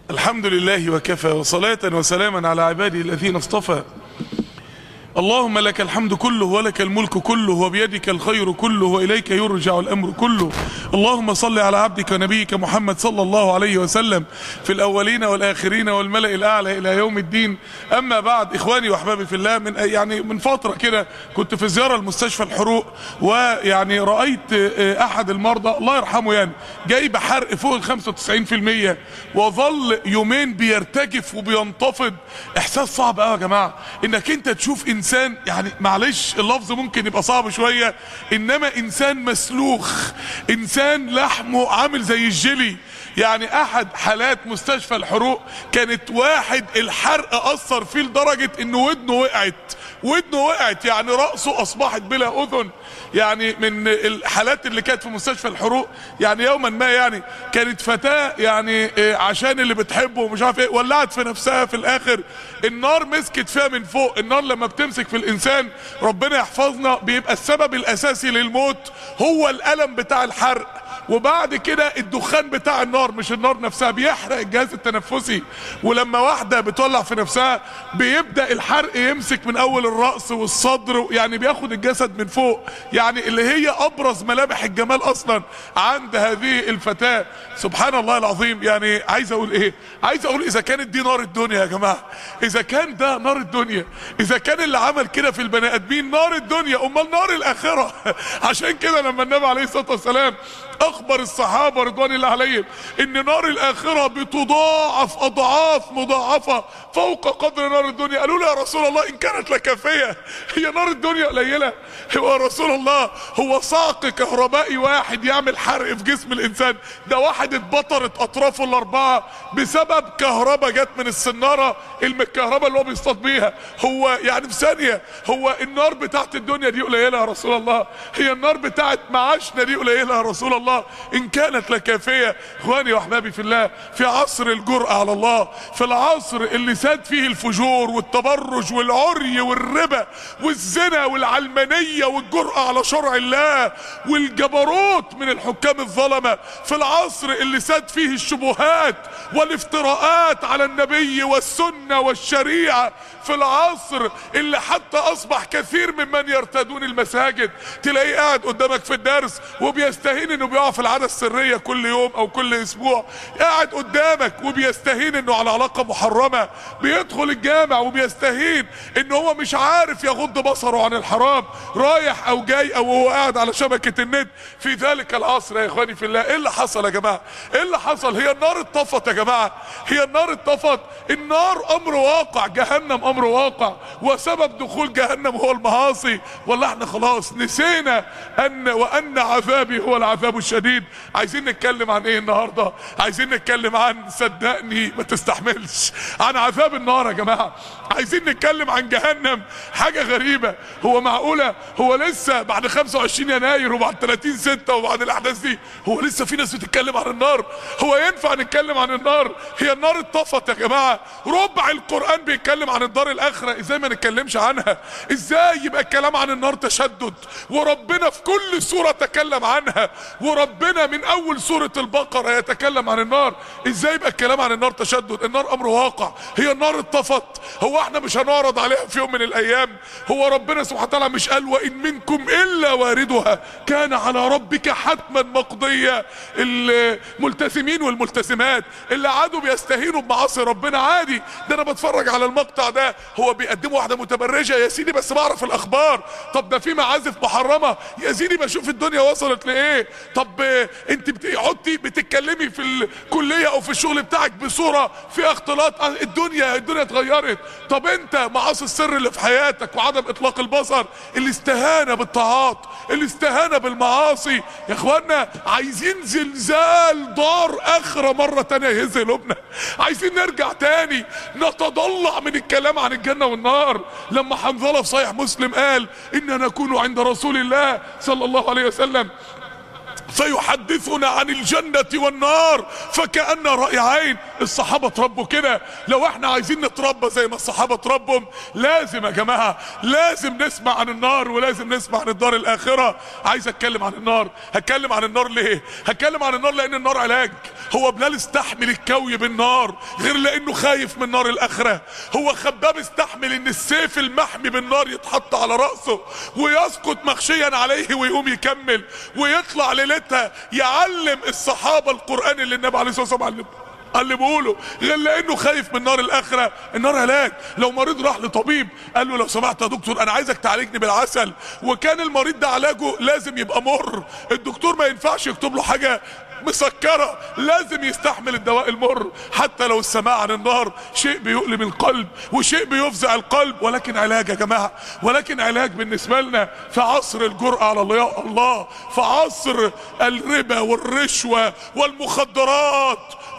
الحمد لله وكفى وصلاة وسلاما على عباده الذين اصطفى اللهم لك الحمد كله ولك الملك كله وبيدك الخير كله وإليك يرجع الأمر كله اللهم صل على عبدك ونبيك محمد صلى الله عليه وسلم في الأولين والآخرين والملأ الأعلى إلى يوم الدين أما بعد إخواني وأحبابي في الله من يعني من فترة كده كنت في زيارة لمستشفى الحروق ويعني رأيت أحد المرضى الله يرحمه يعني جايب حرق فوق ال 95% وظل يومين بيرتجف وبينتفض إحساس صعب قوي يا جماعة إنك أنت تشوف إنسان انسان يعني معلش اللفظ ممكن يبقى صعب شوية انما انسان مسلوخ انسان لحمه عامل زي الجيلي يعني احد حالات مستشفى الحروق كانت واحد الحرق اثر فيه لدرجة ان ودنه وقعت ودنه وقعت يعني رأسه اصبحت بلا اذن يعني من الحالات اللي كانت في مستشفى الحروق يعني يوما ما يعني كانت فتاة يعني عشان اللي بتحبه ومش عارف ايه ولعت في نفسها في الاخر النار مسكت فيها من فوق النار لما بتمسك في الانسان ربنا يحفظنا بيبقى السبب الاساسي للموت هو الالم بتاع الحرق وبعد كده الدخان بتاع النار مش النار نفسها بيحرق الجهاز التنفسي ولما واحدة بتولع في نفسها بيبدأ الحرق يمسك من اول الرأس والصدر يعني بياخد الجسد من فوق يعني اللي هي ابرز ملامح الجمال اصلا عند هذه الفتاة سبحان الله العظيم يعني عايز اقول ايه عايز اقول اذا كانت دي نار الدنيا يا جماعة اذا كان ده نار الدنيا اذا كان اللي عمل كده في البني ادمين نار الدنيا امال نار الاخرة عشان كده لما النبي عليه الصلاة والسلام اخبر الصحابة رضوان الله عليهم ان نار الاخرة بتضاعف اضعاف مضاعفة فوق قدر نار الدنيا قالوا له يا رسول الله ان كانت لكافية هي نار الدنيا قليلة هو يا رسول الله هو صعق كهربائي واحد يعمل حرق في جسم الانسان ده واحد اتبطرت اطرافه الاربعة بسبب كهرباء جت من السنارة الكهرباء اللي هو بيصطاد بيها هو يعني في ثانية هو النار بتاعت الدنيا دي قليلة يا رسول الله هي النار بتاعت معاشنا دي قليلة يا رسول الله الله ان كانت لكافية اخواني واحبابي في الله في عصر الجرأة على الله في العصر اللي ساد فيه الفجور والتبرج والعري والربا والزنا والعلمانية والجرأة على شرع الله والجبروت من الحكام الظلمة في العصر اللي ساد فيه الشبهات والافتراءات على النبي والسنة والشريعة في العصر اللي حتى اصبح كثير ممن يرتدون المساجد تلاقيه قاعد قدامك في الدرس وبيستهين انه بيقع في العادة السرية كل يوم او كل اسبوع قاعد قدامك وبيستهين انه على علاقة محرمة بيدخل الجامع وبيستهين ان هو مش عارف يغض بصره عن الحرام رايح او جاي او هو قاعد على شبكة النت في ذلك العصر يا اخواني في الله ايه اللي حصل يا جماعة ايه اللي حصل هي النار اتطفت يا جماعة هي النار اتطفت النار امر واقع جهنم امر واقع وسبب دخول جهنم هو المعاصي ولا احنا خلاص نسينا ان وان عذابي هو العذاب الشديد عايزين نتكلم عن ايه النهاردة عايزين نتكلم عن صدقني ما تستحملش عن عذاب النار يا جماعة عايزين نتكلم عن جهنم حاجة غريبة هو معقولة هو لسه بعد 25 يناير وبعد 30 ستة وبعد الاحداث دي هو لسه في ناس بتتكلم عن النار هو ينفع نتكلم عن النار هي النار اتطفت يا جماعة ربع القرآن بيتكلم عن الدار الاخرة ازاي ما نتكلمش عنها ازاي يبقى الكلام عن النار تشدد وربنا في كل سورة تكلم عنها وربنا من اول سورة البقرة يتكلم عن النار ازاي يبقى الكلام عن النار تشدد النار امر واقع هي النار اتطفت هو احنا مش هنعرض عليها في يوم من الايام هو ربنا سبحانه وتعالى مش قال وان منكم الا واردها كان على ربك حتما مقضية الملتزمين والملتزمات اللي عادوا بيستهينوا بمعاصي ربنا عادي ده انا بتفرج على المقطع ده هو بيقدموا واحدة متبرجة يا سيدي بس بعرف الاخبار طب ده في معازف محرمة يا سيدي بشوف الدنيا وصلت لايه طب انت بتقعدي بتتكلمي في الكلية او في الشغل بتاعك بصورة فيها اختلاط الدنيا الدنيا اتغيرت طب انت معاصي السر اللي في حياتك وعدم اطلاق البصر الاستهانة بالطاعات الاستهانة بالمعاصي يا اخوانا عايزين زلزال دار اخرة مرة تانية يهز قلوبنا عايزين نرجع تاني نتضلع من الكلام عن الجنة والنار لما حنظلة في صحيح مسلم قال ان نكون عند رسول الله صلى الله عليه وسلم فيحدثنا عن الجنة والنار فكأن رأي عين الصحابة تربوا كده لو احنا عايزين نتربى زي ما الصحابة تربوا لازم يا جماعة لازم نسمع عن النار ولازم نسمع عن الدار الآخرة عايز اتكلم عن النار هتكلم عن النار ليه هتكلم عن النار لان النار علاج هو بلال استحمل الكوي بالنار غير لانه خايف من نار الاخره هو خباب استحمل ان السيف المحمي بالنار يتحط على راسه ويسقط مغشيا عليه ويقوم يكمل ويطلع ليلتها يعلم الصحابه القران اللي النبي عليه الصلاه والسلام علمه علمه له غير لانه خايف من نار الاخره النار هلاك لو مريض راح لطبيب قال له لو سمحت يا دكتور انا عايزك تعالجني بالعسل وكان المريض ده علاجه لازم يبقى مر الدكتور ما ينفعش يكتب له حاجه مسكرة لازم يستحمل الدواء المر حتى لو السماع عن النار شيء بيؤلم القلب وشيء بيفزع القلب ولكن علاج يا جماعة ولكن علاج بالنسبة لنا في عصر الجرأة على الله في عصر الربا والرشوة والمخدرات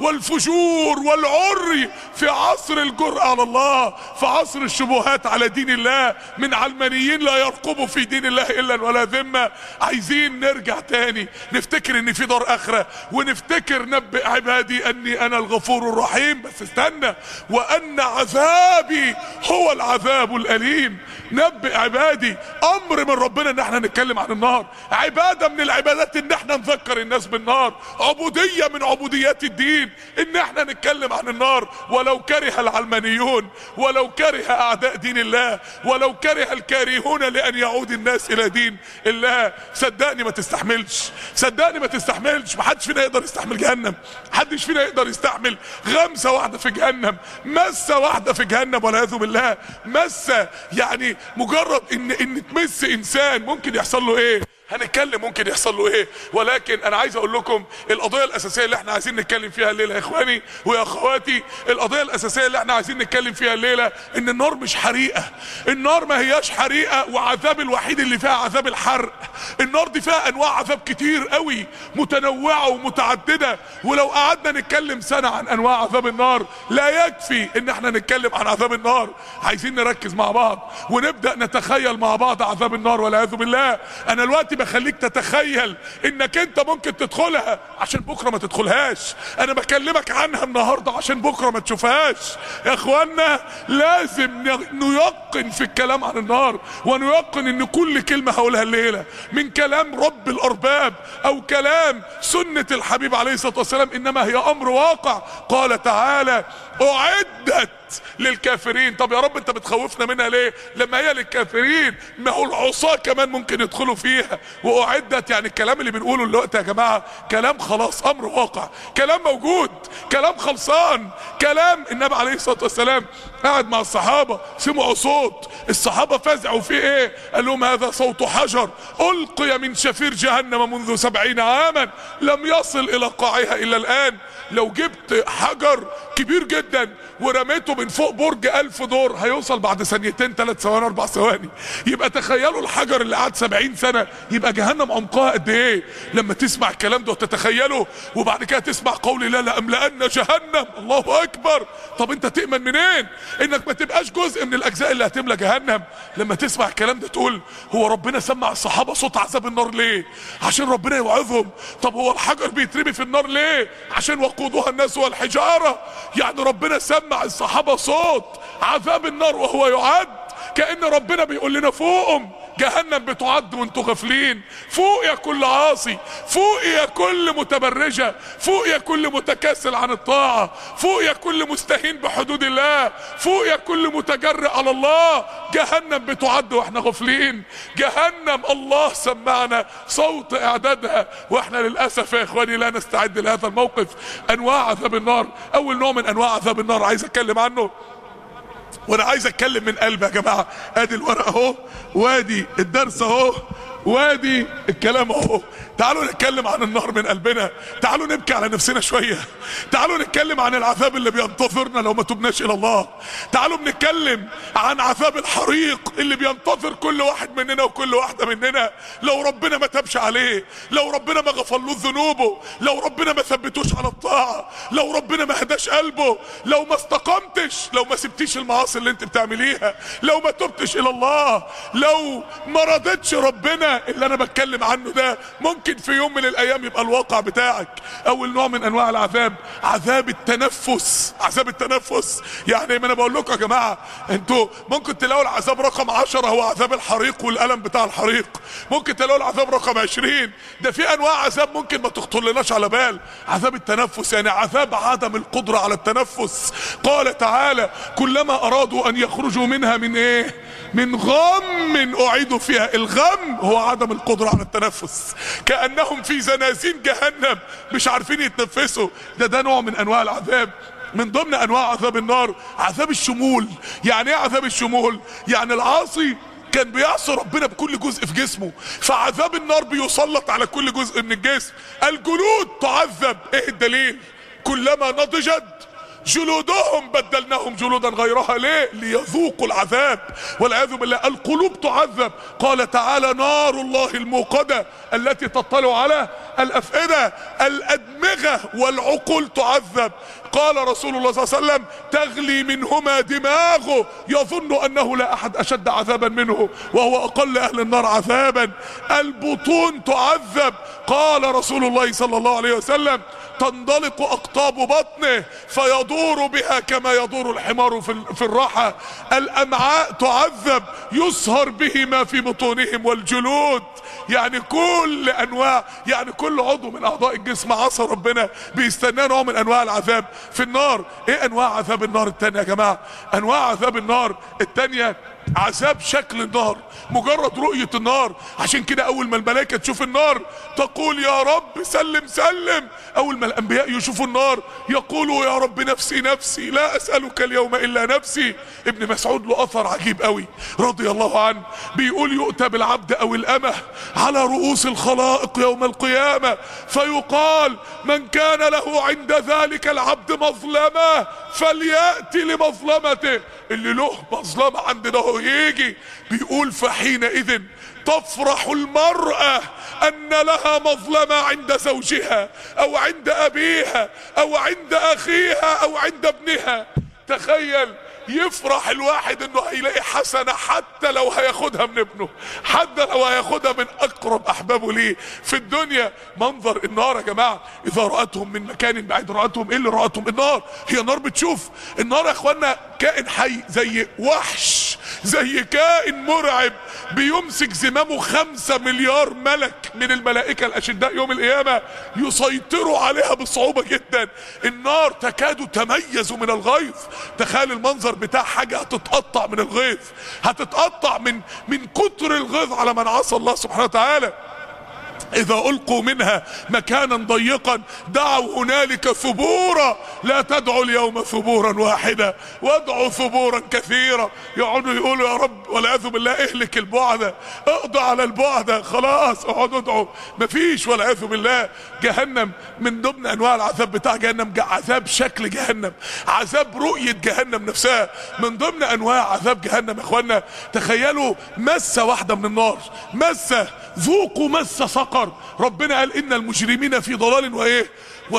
والفجور والعري في عصر الجرأة على الله في عصر الشبهات على دين الله من علمانيين لا يرقبوا في دين الله الا ولا ذمة عايزين نرجع تاني نفتكر ان في دار اخرة ونفتكر نبئ عبادي اني انا الغفور الرحيم بس استنى وان عذابي هو العذاب الاليم نبئ عبادي امر من ربنا ان احنا نتكلم عن النار عبادة من العبادات ان احنا نذكر الناس بالنار عبودية من عبوديات الدين ان احنا نتكلم عن النار ولو كره العلمانيون ولو كره اعداء دين الله ولو كره الكارهون لان يعود الناس الى دين الله صدقني ما تستحملش صدقني ما تستحملش محدش فينا يقدر يستحمل جهنم محدش فينا يقدر يستحمل غمسة واحدة في جهنم مسة واحدة في جهنم والعياذ بالله مسة يعني مجرد ان ان تمس انسان ممكن يحصل له ايه هنتكلم ممكن يحصل له ايه ولكن انا عايز اقول لكم القضيه الاساسيه اللي احنا عايزين نتكلم فيها الليله يا اخواني ويا اخواتي القضيه الاساسيه اللي احنا عايزين نتكلم فيها الليله ان النار مش حريقه النار ما هياش حريقه وعذاب الوحيد اللي فيها عذاب الحرق النار دي فيها انواع عذاب كتير قوي متنوعه ومتعدده ولو قعدنا نتكلم سنه عن انواع عذاب النار لا يكفي ان احنا نتكلم عن عذاب النار عايزين نركز مع بعض ونبدا نتخيل مع بعض عذاب النار والعياذ بالله انا دلوقتي بخليك تتخيل انك انت ممكن تدخلها عشان بكره ما تدخلهاش انا بكلمك عنها النهارده عشان بكره ما تشوفهاش يا اخوانا لازم نيقن في الكلام عن النار ونيقن ان كل كلمه هقولها الليله من كلام رب الارباب او كلام سنه الحبيب عليه الصلاه والسلام انما هي امر واقع قال تعالى اعدت للكافرين طب يا رب انت بتخوفنا منها ليه لما هي للكافرين ما هو العصاة كمان ممكن يدخلوا فيها واعدت يعني الكلام اللي بنقوله دلوقتي يا جماعة كلام خلاص امر واقع كلام موجود كلام خلصان كلام النبي عليه الصلاة والسلام قاعد مع الصحابة سمعوا صوت الصحابة فزعوا فيه ايه قال لهم هذا صوت حجر القي من شفير جهنم منذ سبعين عاما لم يصل الى قاعها الا الان لو جبت حجر كبير جدا ورميته من فوق برج ألف دور هيوصل بعد ثانيتين ثلاث ثواني أربع ثواني يبقى تخيلوا الحجر اللي قعد سبعين سنة يبقى جهنم عمقها قد إيه لما تسمع الكلام ده وتتخيله وبعد كده تسمع قولي لا لأملأن جهنم الله أكبر طب أنت تؤمن منين إنك ما تبقاش جزء من الأجزاء اللي هتملى جهنم لما تسمع الكلام ده تقول هو ربنا سمع الصحابة صوت عذاب النار ليه عشان ربنا يوعظهم طب هو الحجر بيترمي في النار ليه عشان وقودها الناس والحجارة يعني ربنا سمع الصحابة صوت عذاب النار وهو يعد كأن ربنا بيقول لنا فوقهم جهنم بتعد وانتوا غافلين فوق يا كل عاصي فوق يا كل متبرجة فوق يا كل متكاسل عن الطاعة فوق يا كل مستهين بحدود الله فوق يا كل متجرئ على الله جهنم بتعد واحنا غافلين جهنم الله سمعنا صوت اعدادها واحنا للاسف يا اخواني لا نستعد لهذا الموقف انواع عذاب النار اول نوع من انواع عذاب النار عايز اتكلم عنه وانا عايز اتكلم من قلبي يا جماعه ادي الورقه اهو وادي الدرس اهو وادي الكلام اهو تعالوا نتكلم عن النار من قلبنا تعالوا نبكي على نفسنا شوية تعالوا نتكلم عن العذاب اللي بينتظرنا لو ما تبناش الى الله تعالوا بنتكلم عن عذاب الحريق اللي بينتظر كل واحد مننا وكل واحدة مننا لو ربنا ما تبش عليه لو ربنا ما غفرلوش ذنوبه لو ربنا ما ثبتوش على الطاعة لو ربنا ما هداش قلبه لو ما استقمتش لو ما سبتيش المعاصي اللي انت بتعمليها لو ما تبتش الى الله لو ما رضتش ربنا اللي انا بتكلم عنه ده ممكن ممكن في يوم من الايام يبقى الواقع بتاعك اول نوع من انواع العذاب عذاب التنفس عذاب التنفس يعني ما انا بقول لكم يا جماعه انتوا ممكن تلاقوا العذاب رقم 10 هو عذاب الحريق والالم بتاع الحريق ممكن تلاقوا العذاب رقم 20 ده في انواع عذاب ممكن ما تخطرلناش على بال عذاب التنفس يعني عذاب عدم القدره على التنفس قال تعالى كلما ارادوا ان يخرجوا منها من ايه من غم اعيدوا فيها الغم هو عدم القدره على التنفس كانهم في زنازين جهنم مش عارفين يتنفسوا ده ده نوع من انواع العذاب من ضمن انواع عذاب النار عذاب الشمول يعني ايه عذاب الشمول يعني العاصي كان بيعصي ربنا بكل جزء في جسمه فعذاب النار بيسلط على كل جزء من الجسم الجلود تعذب ايه الدليل كلما نضجت جلودهم بدلناهم جلودا غيرها ليه ليذوقوا العذاب والعياذ بالله القلوب تعذب قال تعالى نار الله الموقدة التي تطلع على الأفئدة الأدمغة والعقول تعذب قال رسول الله صلى الله عليه وسلم تغلي منهما دماغه يظن أنه لا أحد أشد عذابا منه وهو أقل أهل النار عذابا البطون تعذب قال رسول الله صلى الله عليه وسلم تندلق أقطاب بطنه فيدور بها كما يدور الحمار في في الراحة الأمعاء تعذب يسهر به ما في بطونهم والجلود يعني كل أنواع يعني كل عضو من أعضاء الجسم عصى ربنا بيستناه نوع من أنواع العذاب في النار إيه أنواع عذاب النار التانية يا جماعة أنواع عذاب النار التانية عذاب شكل النار مجرد رؤية النار عشان كده اول ما الملائكة تشوف النار تقول يا رب سلم سلم اول ما الانبياء يشوفوا النار يقولوا يا رب نفسي نفسي لا اسألك اليوم الا نفسي ابن مسعود له اثر عجيب قوي رضي الله عنه بيقول يؤتى بالعبد او الامه على رؤوس الخلائق يوم القيامة فيقال من كان له عند ذلك العبد مظلمة فليأتي لمظلمته اللي له مظلمة عند ده يجي بيقول فحينئذ تفرح المرأة أن لها مظلمة عند زوجها أو عند أبيها أو عند أخيها أو عند ابنها تخيل يفرح الواحد انه هيلاقي حسنة حتى لو هياخدها من ابنه حتى لو هياخدها من اقرب احبابه ليه في الدنيا منظر النار يا جماعة اذا رأتهم من مكان بعيد رأتهم ايه اللي رأتهم النار هي النار بتشوف النار يا اخوانا كائن حي زي وحش زي كائن مرعب بيمسك زمامه خمسة مليار ملك من الملائكة الاشداء يوم القيامة يسيطروا عليها بصعوبة جدا النار تكاد تميز من الغيظ تخيل المنظر بتاع حاجة هتتقطع من الغيظ هتتقطع من من كتر الغيظ على من عصى الله سبحانه وتعالى اذا القوا منها مكانا ضيقا دعوا هنالك ثبورا لا تدعوا اليوم ثبورا واحدا وادعوا ثبورا كثيرا يقعدوا يقولوا يا رب والعياذ بالله اهلك البعدة اقضى على البعدة خلاص اقعدوا ادعوا مفيش والعياذ بالله جهنم من ضمن انواع العذاب بتاع جهنم عذاب شكل جهنم عذاب رؤية جهنم نفسها من ضمن انواع عذاب جهنم يا اخوانا تخيلوا مسة واحدة من النار مسة ذوقوا مس سقر ربنا قال ان المجرمين في ضلال وايه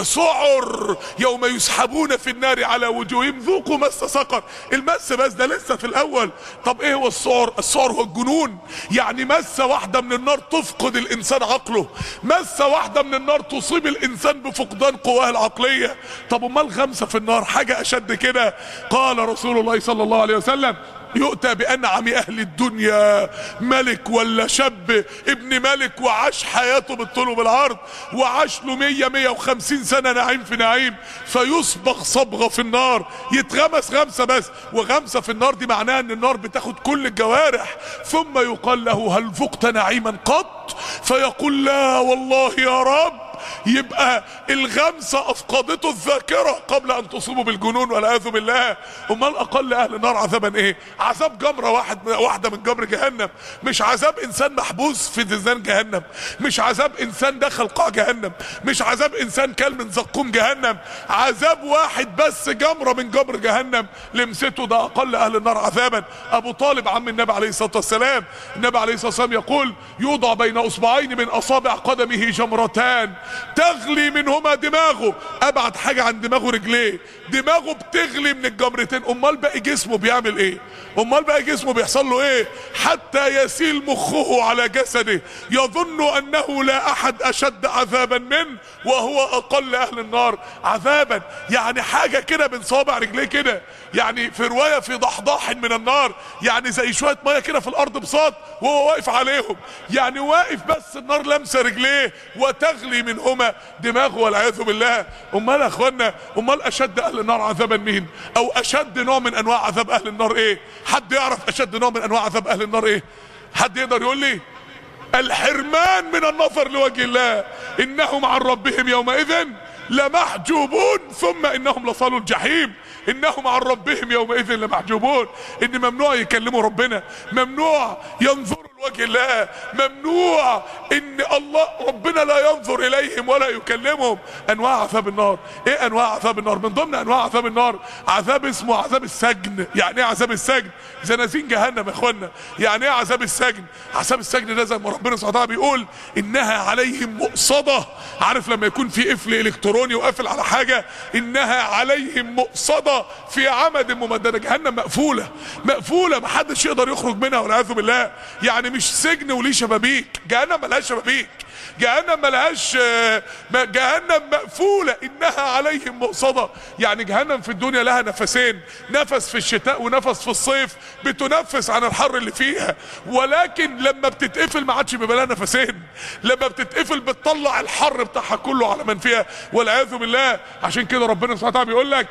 وسعر يوم يسحبون في النار على وجوههم ذوقوا مس سقر المس بس ده لسه في الاول طب ايه هو السعر السعر هو الجنون يعني مسه واحده من النار تفقد الانسان عقله مسه واحده من النار تصيب الانسان بفقدان قواه العقليه طب امال خمسه في النار حاجه اشد كده قال رسول الله صلى الله عليه وسلم يؤتى بأنعم أهل الدنيا ملك ولا شاب ابن ملك وعاش حياته بالطول وبالعرض وعاش له مية مية وخمسين سنة نعيم في نعيم فيصبغ صبغة في النار يتغمس غمسة بس وغمسة في النار دي معناها ان النار بتاخد كل الجوارح ثم يقال له هل فقت نعيما قط فيقول لا والله يا رب يبقى الغمسة افقدته الذاكرة قبل ان تصيبه بالجنون والعياذ بالله امال اقل اهل النار عذابا ايه عذاب جمرة واحد واحدة من جمر جهنم مش عذاب انسان محبوس في زنزان جهنم مش عذاب انسان دخل قاع جهنم مش عذاب انسان كل من زقوم جهنم عذاب واحد بس جمرة من جمر جهنم لمسته ده اقل اهل النار عذابا ابو طالب عم النبي عليه الصلاة والسلام النبي عليه الصلاة والسلام يقول يوضع بين اصبعين من اصابع قدمه جمرتان تغلي منهما دماغه ابعد حاجه عن دماغه رجليه دماغه بتغلي من الجمرتين امال باقي جسمه بيعمل ايه امال باقي جسمه بيحصل له ايه حتى يسيل مخه على جسده يظن انه لا احد اشد عذابا منه وهو اقل اهل النار عذابا يعني حاجه كده من صابع رجليه كده يعني في روايه في ضحضاح من النار يعني زي شويه ميه كده في الارض بساط وهو واقف عليهم يعني واقف بس النار لامسه رجليه وتغلي منهما دماغه والعياذ بالله امال يا اخوانا امال اشد اهل النار عذابا مين او اشد نوع من انواع عذاب اهل النار ايه حد يعرف اشد نوع من انواع عذاب اهل النار ايه حد يقدر يقول لي الحرمان من النظر لوجه الله انهم عن ربهم يومئذ لمحجوبون ثم انهم لصالوا الجحيم انهم عن ربهم يومئذ لمحجوبون ان ممنوع يكلموا ربنا ممنوع ينظروا لوجه الله ممنوع ان الله ربنا لا ينظر اليهم ولا يكلمهم انواع عذاب النار ايه انواع عذاب النار من ضمن انواع عذاب النار عذاب اسمه عذاب السجن يعني ايه عذاب السجن زنازين جهنم يا اخوانا يعني ايه عذاب السجن عذاب السجن ده زي ما ربنا سبحانه وتعالى بيقول انها عليهم مؤصده عارف لما يكون في قفل الكتروني وقافل على حاجه انها عليهم مؤصده في عمد ممدده جهنم مقفوله مقفوله محدش يقدر يخرج منها والعياذ بالله يعني مش سجن وليه شبابيك جهنم ملهاش شبابيك جهنم ملهاش جهنم مقفولة انها عليهم مؤصدة يعني جهنم في الدنيا لها نفسين نفس في الشتاء ونفس في الصيف بتنفس عن الحر اللي فيها ولكن لما بتتقفل ما عادش بيبقى لها نفسين لما بتتقفل بتطلع الحر بتاعها كله على من فيها والعياذ بالله عشان كده ربنا سبحانه وتعالى بيقول لك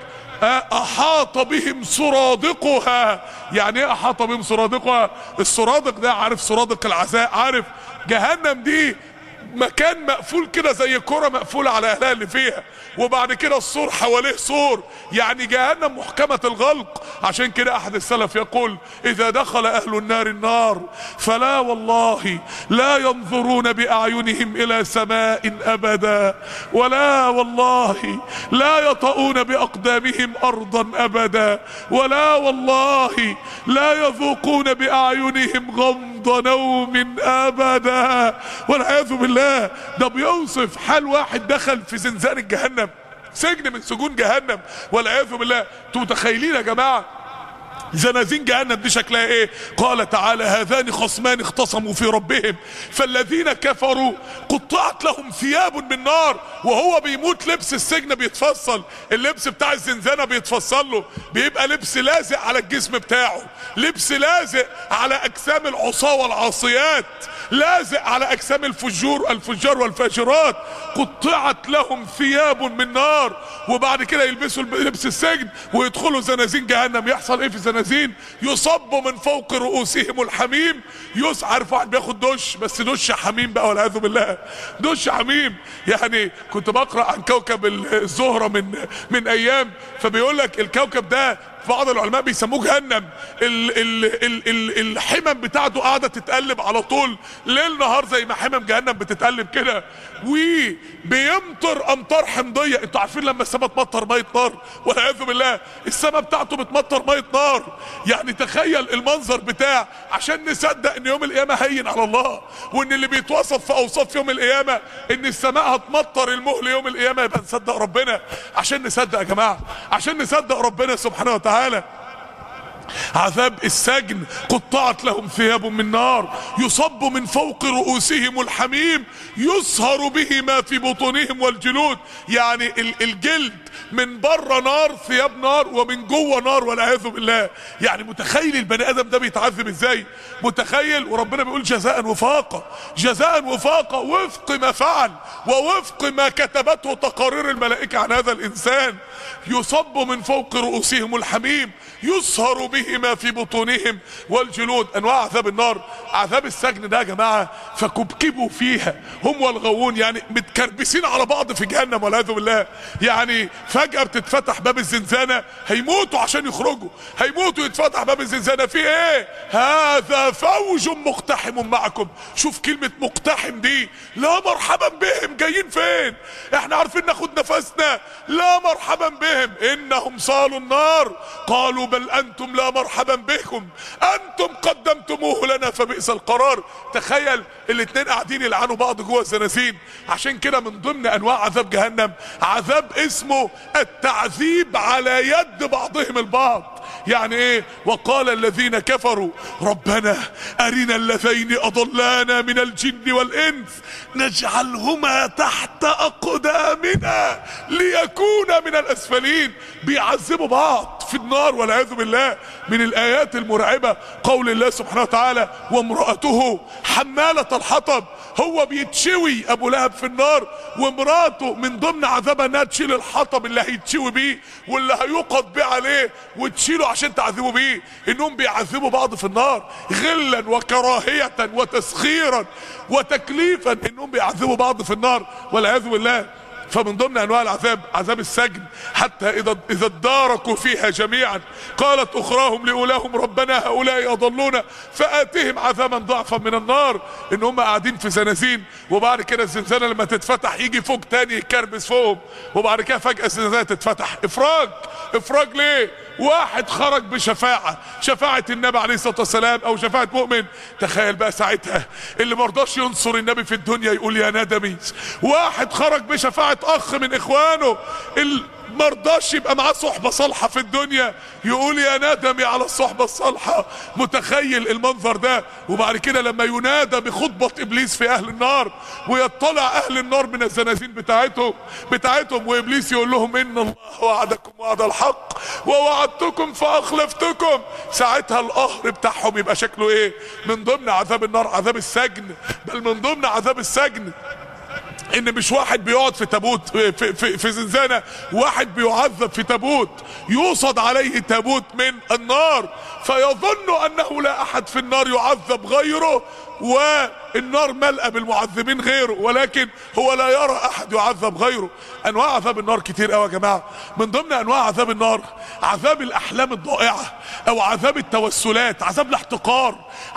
احاط بهم سرادقها يعني ايه احاط بهم سرادقها السرادق ده عارف سرادق العزاء عارف جهنم دي مكان مقفول كده زي كرة مقفولة على اهلها اللي فيها وبعد كده السور حواليه سور يعني جهنم محكمة الغلق عشان كده احد السلف يقول اذا دخل اهل النار النار فلا والله لا ينظرون باعينهم الى سماء ابدا ولا والله لا يطؤون باقدامهم ارضا ابدا ولا والله لا يذوقون باعينهم غمض نوم ابدا والعياذ بالله ده بيوصف حال واحد دخل في زنزانة جهنم سجن من سجون جهنم والعياذ بالله انتوا متخيلين يا جماعه زنازين جهنم دي شكلها ايه قال تعالى هذان خصمان اختصموا في ربهم فالذين كفروا قطعت لهم ثياب من نار وهو بيموت لبس السجن بيتفصل اللبس بتاع الزنزانة بيتفصل له بيبقى لبس لازق على الجسم بتاعه لبس لازق على اجسام العصاة والعاصيات لازق على اجسام الفجور الفجار والفاجرات قطعت لهم ثياب من نار وبعد كده يلبسوا لبس السجن ويدخلوا زنازين جهنم يحصل ايه في الزنازين يصب من فوق رؤوسهم الحميم يس عارف واحد بياخد دش بس دش حميم بقى والعياذ بالله دش حميم يعني كنت بقرا عن كوكب الزهره من من ايام فبيقول لك الكوكب ده بعض العلماء بيسموه جهنم ال ال ال ال الحمم بتاعته قاعده تتقلب على طول ليل نهار زي ما حمم جهنم بتتقلب كده وبيمطر امطار حمضيه انتوا عارفين لما السماء تمطر ميه نار والعياذ بالله السماء بتاعته بتمطر ميه نار يعني تخيل المنظر بتاع عشان نصدق ان يوم القيامه هين على الله وان اللي بيتوصف في اوصاف يوم القيامه ان السماء هتمطر المهل يوم القيامه يبقى نصدق ربنا عشان نصدق يا جماعه عشان نصدق ربنا سبحانه وتعالى عذاب السجن قطعت لهم ثياب من نار يصب من فوق رؤوسهم الحميم يصهر به ما في بطونهم والجلود يعني الجلد من بره نار ثياب نار ومن جوه نار والعياذ بالله يعني متخيل البني ادم ده بيتعذب ازاي متخيل وربنا بيقول جزاء وفاقا جزاء وفاقا وفق ما فعل ووفق ما كتبته تقارير الملائكه عن هذا الانسان يصب من فوق رؤوسهم الحميم يصهر به ما في بطونهم والجلود انواع عذاب النار عذاب السجن ده يا جماعه فكبكبوا فيها هم والغوون يعني متكربسين على بعض في جهنم والعياذ بالله يعني فجأة بتتفتح باب الزنزانة هيموتوا عشان يخرجوا هيموتوا يتفتح باب الزنزانة في ايه هذا فوج مقتحم معكم شوف كلمة مقتحم دي لا مرحبا بهم جايين فين احنا عارفين ناخد نفسنا لا مرحبا بهم انهم صالوا النار قالوا بل انتم لا مرحبا بكم انتم قدمتموه لنا فبئس القرار تخيل الاتنين قاعدين يلعنوا بعض جوه الزنازين عشان كده من ضمن انواع عذاب جهنم عذاب اسمه التعذيب على يد بعضهم البعض يعني ايه وقال الذين كفروا ربنا ارنا اللذين اضلانا من الجن والانس نجعلهما تحت اقدامنا ليكونا من الاسفلين بيعذبوا بعض في النار والعياذ بالله من الايات المرعبه قول الله سبحانه وتعالى وامراته حماله الحطب هو بيتشوي ابو لهب في النار ومراته من ضمن عذابها انها تشيل الحطب اللي هيتشوي بيه واللي هيوقد بيه عليه وتشيله عشان تعذبوا بيه انهم بيعذبوا بعض في النار غلا وكراهيه وتسخيرا وتكليفا انهم بيعذبوا بعض في النار والعياذ بالله فمن ضمن انواع العذاب عذاب السجن حتى اذا اذا اداركوا فيها جميعا قالت اخراهم لاولاهم ربنا هؤلاء اضلونا فاتهم عذابا ضعفا من النار ان هم قاعدين في زنازين وبعد كده الزنزانه لما تتفتح يجي فوق تاني يكربس فوقهم وبعد كده فجاه الزنزانه تتفتح افراج افراج ليه واحد خرج بشفاعة شفاعة النبي عليه الصلاة والسلام او شفاعة مؤمن تخيل بقى ساعتها اللي مرضاش ينصر النبي في الدنيا يقول يا ندمي واحد خرج بشفاعة اخ من اخوانه مرضاش يبقى معاه صحبة صالحة في الدنيا يقول يا ندمي على الصحبة الصالحة متخيل المنظر ده وبعد كده لما ينادى بخطبة ابليس في اهل النار ويطلع اهل النار من الزنازين بتاعتهم بتاعتهم وابليس يقول لهم ان الله وعدكم وعد الحق ووعدتكم فاخلفتكم ساعتها القهر بتاعهم يبقى شكله ايه من ضمن عذاب النار عذاب السجن بل من ضمن عذاب السجن ان مش واحد بيقعد في تابوت في, في, في زنزانة واحد بيعذب في تابوت يوصد عليه تابوت من النار فيظن انه لا احد في النار يعذب غيره والنار ملأى بالمعذبين غيره ولكن هو لا يرى احد يعذب غيره انواع عذاب النار كتير قوي يا جماعه من ضمن انواع عذاب النار عذاب الاحلام الضائعه او عذاب التوسلات عذاب الاحتقار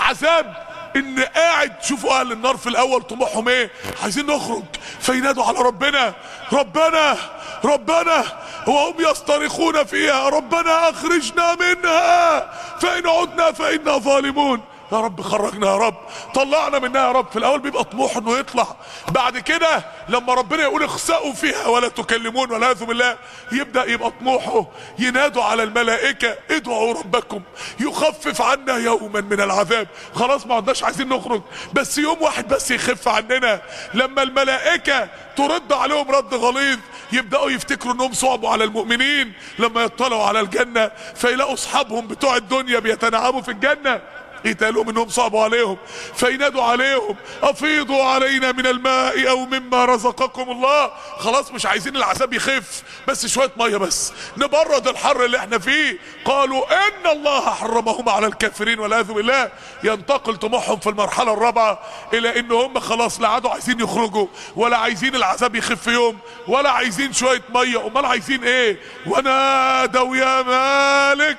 عذاب ان قاعد شوفوا اهل النار في الاول طموحهم ايه عايزين نخرج فينادوا على ربنا ربنا ربنا وهم يصطرخون فيها ربنا اخرجنا منها فان عدنا فانا ظالمون يا رب خرجنا يا رب طلعنا منها يا رب في الاول بيبقى طموح انه يطلع بعد كده لما ربنا يقول اخسأوا فيها ولا تكلمون والعياذ بالله يبدا يبقى طموحه ينادوا على الملائكه ادعوا ربكم يخفف عنا يوما من العذاب خلاص ما عدناش عايزين نخرج بس يوم واحد بس يخف عننا لما الملائكه ترد عليهم رد غليظ يبداوا يفتكروا انهم صعبوا على المؤمنين لما يطلعوا على الجنه فيلاقوا اصحابهم بتوع الدنيا بيتنعموا في الجنه يتقالوا انهم صعبوا عليهم فينادوا عليهم افيضوا علينا من الماء او مما رزقكم الله خلاص مش عايزين العذاب يخف بس شويه ميه بس نبرد الحر اللي احنا فيه قالوا ان الله حرمهما على الكافرين والعياذ بالله ينتقل طموحهم في المرحله الرابعه الى ان هم خلاص لا عادوا عايزين يخرجوا ولا عايزين العذاب يخف يوم ولا عايزين شويه ميه امال عايزين ايه ونادوا يا مالك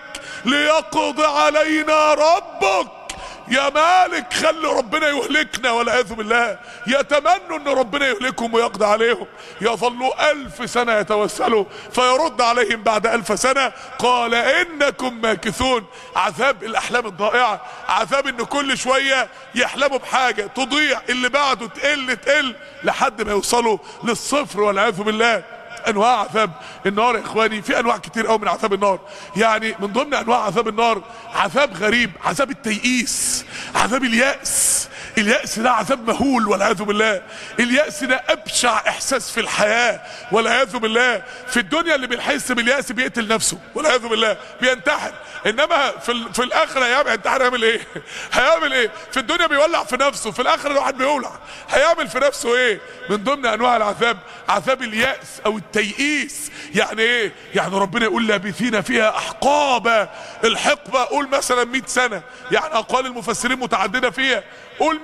ليقضي علينا ربك يا مالك خلي ربنا يهلكنا والعياذ بالله يتمنوا ان ربنا يهلكهم ويقضي عليهم يظلوا الف سنة يتوسلوا فيرد عليهم بعد الف سنة قال انكم ماكثون عذاب الاحلام الضائعة عذاب ان كل شوية يحلموا بحاجة تضيع اللي بعده تقل تقل لحد ما يوصلوا للصفر والعياذ بالله انواع عذاب النار يا اخواني في انواع كتير قوي من عذاب النار يعني من ضمن انواع عذاب النار عذاب غريب عذاب التيئيس عذاب اليأس اليأس ده عذاب مهول والعياذ بالله اليأس ده ابشع احساس في الحياة والعياذ بالله في الدنيا اللي بيحس باليأس بيقتل نفسه والعياذ بالله بينتحر انما في ال... في الاخره هيعمل ينتحر هيعمل ايه هيعمل ايه في الدنيا بيولع في نفسه في الاخره الواحد بيولع هيعمل في نفسه ايه من ضمن انواع العذاب عذاب اليأس او التيئيس يعني ايه يعني ربنا يقول لابثين فيها احقابا الحقبه قول مثلا 100 سنه يعني اقوال المفسرين متعدده فيها قول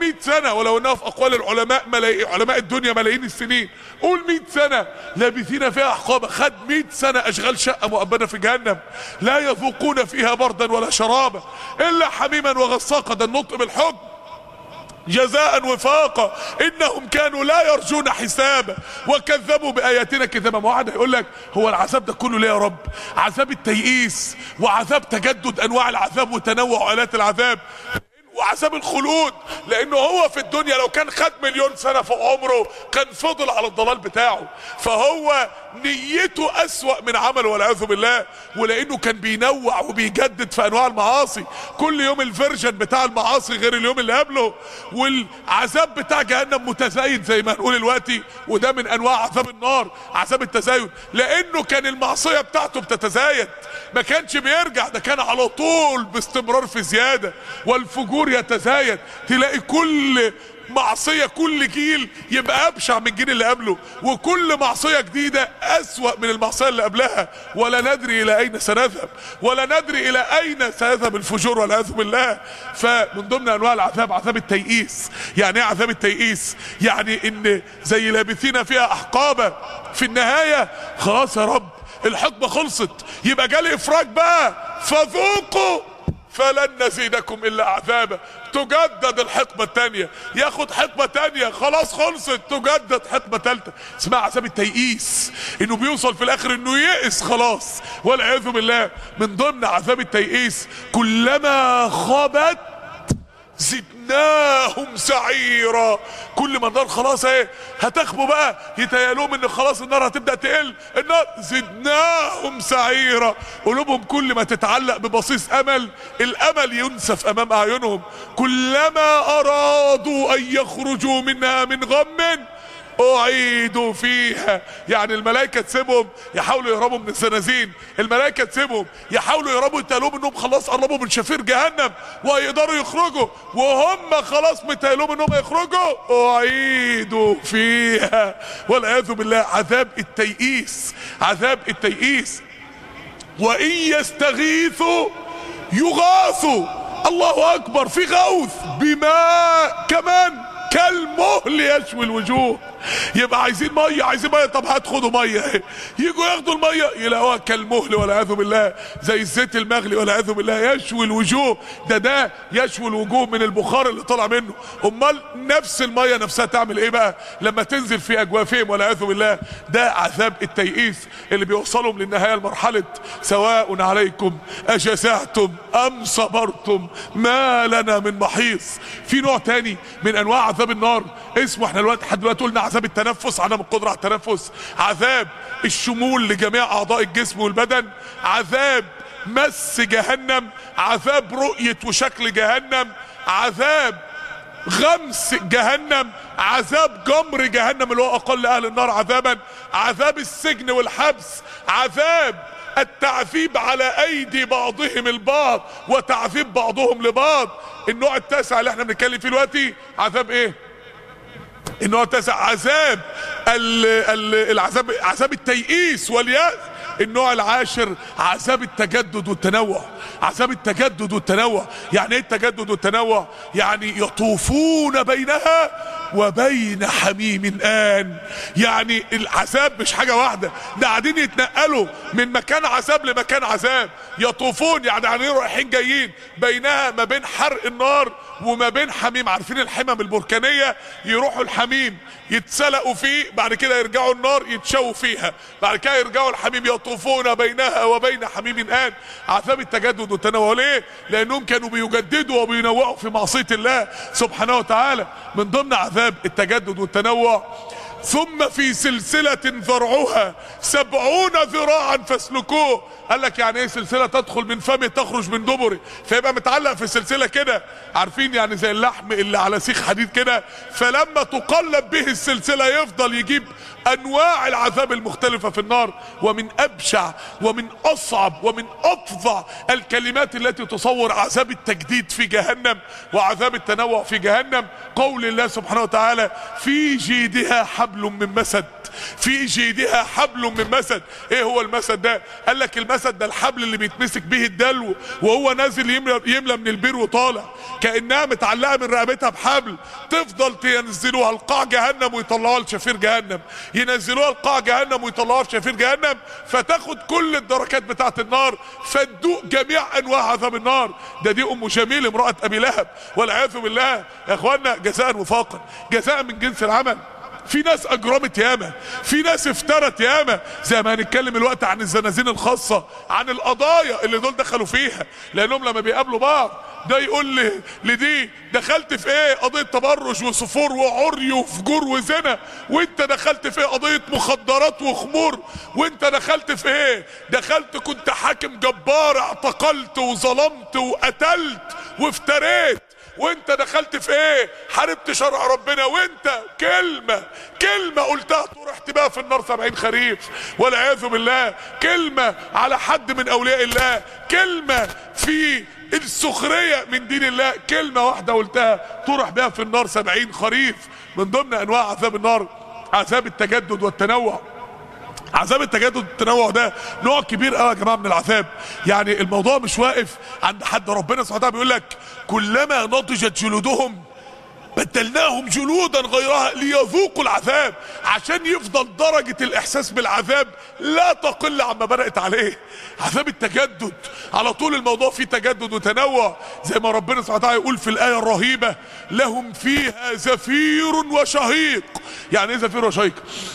100 سنة ولو انها في اقوال العلماء ملايين علماء الدنيا ملايين السنين قول 100 سنة لابثين فيها احقابا خد 100 سنة اشغال شقة مؤبدة في جهنم لا يذوقون فيها بردا ولا شرابا الا حميما وغساقا ده النطق بالحكم جزاء وفاقا انهم كانوا لا يرجون حسابا وكذبوا باياتنا كذابا ما واحد هيقول لك هو العذاب ده كله ليه يا رب عذاب التيئيس وعذاب تجدد انواع العذاب وتنوع الات العذاب وعذاب الخلود لانه هو في الدنيا لو كان خد مليون سنه في عمره كان فضل على الضلال بتاعه فهو نيته اسوأ من عمله والعياذ بالله ولانه كان بينوع وبيجدد في انواع المعاصي كل يوم الفيرجن بتاع المعاصي غير اليوم اللي قبله والعذاب بتاع جهنم متزايد زي ما هنقول دلوقتي وده من انواع عذاب النار عذاب التزايد لانه كان المعصيه بتاعته بتتزايد ما كانش بيرجع ده كان على طول باستمرار في زياده والفجور يتزايد تلاقي كل معصية كل جيل يبقى أبشع من الجيل اللي قبله وكل معصية جديدة أسوأ من المعصية اللي قبلها ولا ندري إلى أين سنذهب ولا ندري إلى أين سيذهب الفجور والعياذ بالله فمن ضمن أنواع العذاب عذاب التيئيس يعني إيه عذاب التيئيس يعني إن زي لابثين فيها أحقابا في النهاية خلاص يا رب الحقبة خلصت يبقى جالي إفراج بقى فذوقوا فلن نزيدكم الا عذابا تجدد الحقبة التانية ياخد حقبة تانية خلاص خلصت تجدد حقبة تالتة اسمها عذاب التيئيس انه بيوصل في الاخر انه يئس خلاص والعياذ بالله من ضمن عذاب التيئيس كلما خابت زدناهم سعيرا كل ما النار خلاص ايه هتخبوا بقى يتهيألهم ان خلاص النار هتبدا تقل النار زدناهم سعيرا قلوبهم كل ما تتعلق ببصيص امل الامل ينسف امام اعينهم كلما ارادوا ان يخرجوا منها من غم اعيدوا فيها يعني الملائكة تسيبهم يحاولوا يهربوا من الزنازين الملائكة تسيبهم يحاولوا يهربوا يتقالوا انهم خلاص قربوا من شفير جهنم وهيقدروا يخرجوا وهم خلاص متقالوا انهم يخرجوا اعيدوا فيها والعياذ بالله عذاب التيئيس عذاب التيئيس وان يستغيثوا يغاثوا الله اكبر في غوث بماء كمان كالمهل يشوي الوجوه يبقى عايزين ميه عايزين ميه طب هات خدوا ميه يجوا ياخدوا الميه يلاقوها كالمهل والعياذ بالله زي الزيت المغلي والعياذ بالله يشوي الوجوه ده ده يشوي الوجوه من البخار اللي طلع منه امال نفس الميه نفسها تعمل ايه بقى لما تنزل في اجوافهم والعياذ بالله ده عذاب التيئيس اللي بيوصلهم للنهايه لمرحله سواء عليكم اجزعتم ام صبرتم ما لنا من محيص في نوع تاني من انواع عذاب النار اسمه احنا دلوقتي لحد دلوقتي قلنا عذاب التنفس عدم القدره على التنفس عذاب الشمول لجميع اعضاء الجسم والبدن عذاب مس جهنم عذاب رؤيه وشكل جهنم عذاب غمس جهنم عذاب جمر جهنم اللي هو اقل اهل النار عذابا عذاب السجن والحبس عذاب التعذيب على ايدي بعضهم البعض وتعذيب بعضهم لبعض النوع التاسع اللي احنا بنتكلم فيه دلوقتي عذاب ايه النوع التاسع عذاب ال ال العذاب عذاب التيئيس واليأس النوع العاشر عذاب التجدد والتنوع عذاب التجدد والتنوع يعني ايه التجدد والتنوع يعني يطوفون بينها وبين حميم آن يعني العذاب مش حاجة واحدة ده قاعدين يتنقلوا من مكان عذاب لمكان عذاب يطوفون يعني يعني رايحين جايين بينها ما بين حرق النار وما بين حميم عارفين الحمم البركانية يروحوا الحميم يتسلقوا فيه بعد كده يرجعوا النار يتشووا فيها بعد كده يرجعوا الحميم يطوفون بينها وبين حميم آن عذاب التجدد والتنوع ليه لانهم كانوا بيجددوا وبينوعوا في معصية الله سبحانه وتعالى من ضمن عذاب التجدد والتنوع ثم في سلسلة ذرعها سبعون ذراعا فاسلكوه قال لك يعني ايه سلسلة تدخل من فمه تخرج من دبره فيبقى متعلق في السلسلة كده عارفين يعني زي اللحم اللي على سيخ حديد كده فلما تقلب به السلسلة يفضل يجيب انواع العذاب المختلفة في النار ومن ابشع ومن اصعب ومن افظع الكلمات التي تصور عذاب التجديد في جهنم وعذاب التنوع في جهنم قول الله سبحانه وتعالى في جيدها حبل من مسد في جيدها حبل من مسد ايه هو المسد ده قال لك المسد ده الحبل اللي بيتمسك به الدلو وهو نازل يملى, يملى من البير وطالع كانها متعلقه من رقبتها بحبل تفضل ينزلوها لقاع جهنم ويطلعوها لشفير جهنم ينزلوها لقاع جهنم ويطلعوها لشفير جهنم فتاخد كل الدركات بتاعه النار فتدوق جميع انواع عذاب النار ده دي ام جميل امراه ابي لهب والعياذ بالله يا اخوانا جزاء وفاقا جزاء من جنس العمل في ناس اجرمت ياما في ناس افترت ياما زي ما هنتكلم الوقت عن الزنازين الخاصة عن القضايا اللي دول دخلوا فيها لانهم لما بيقابلوا بعض ده يقول لي لدي دخلت في ايه قضية تبرج وصفور وعري وفجور وزنا وانت دخلت في ايه قضية مخدرات وخمور وانت دخلت في ايه دخلت كنت حاكم جبار اعتقلت وظلمت وقتلت وافتريت وانت دخلت في ايه حاربت شرع ربنا وانت كلمة كلمة قلتها طرحت بقى في النار سبعين خريف والعياذ بالله كلمة على حد من اولياء الله كلمة في السخرية من دين الله كلمة واحدة قلتها طرح بها في النار سبعين خريف من ضمن انواع عذاب النار عذاب التجدد والتنوع عذاب التجدد والتنوع ده نوع كبير قوي يا جماعه من العذاب يعني الموضوع مش واقف عند حد ربنا سبحانه وتعالى بيقول لك كلما نضجت جلودهم بدلناهم جلودا غيرها ليذوقوا العذاب عشان يفضل درجة الإحساس بالعذاب لا تقل عما بدأت عليه عذاب التجدد على طول الموضوع فيه تجدد وتنوع زي ما ربنا سبحانه وتعالى يقول في الآية الرهيبة لهم فيها زفير وشهيق يعني ايه زفير وشهيق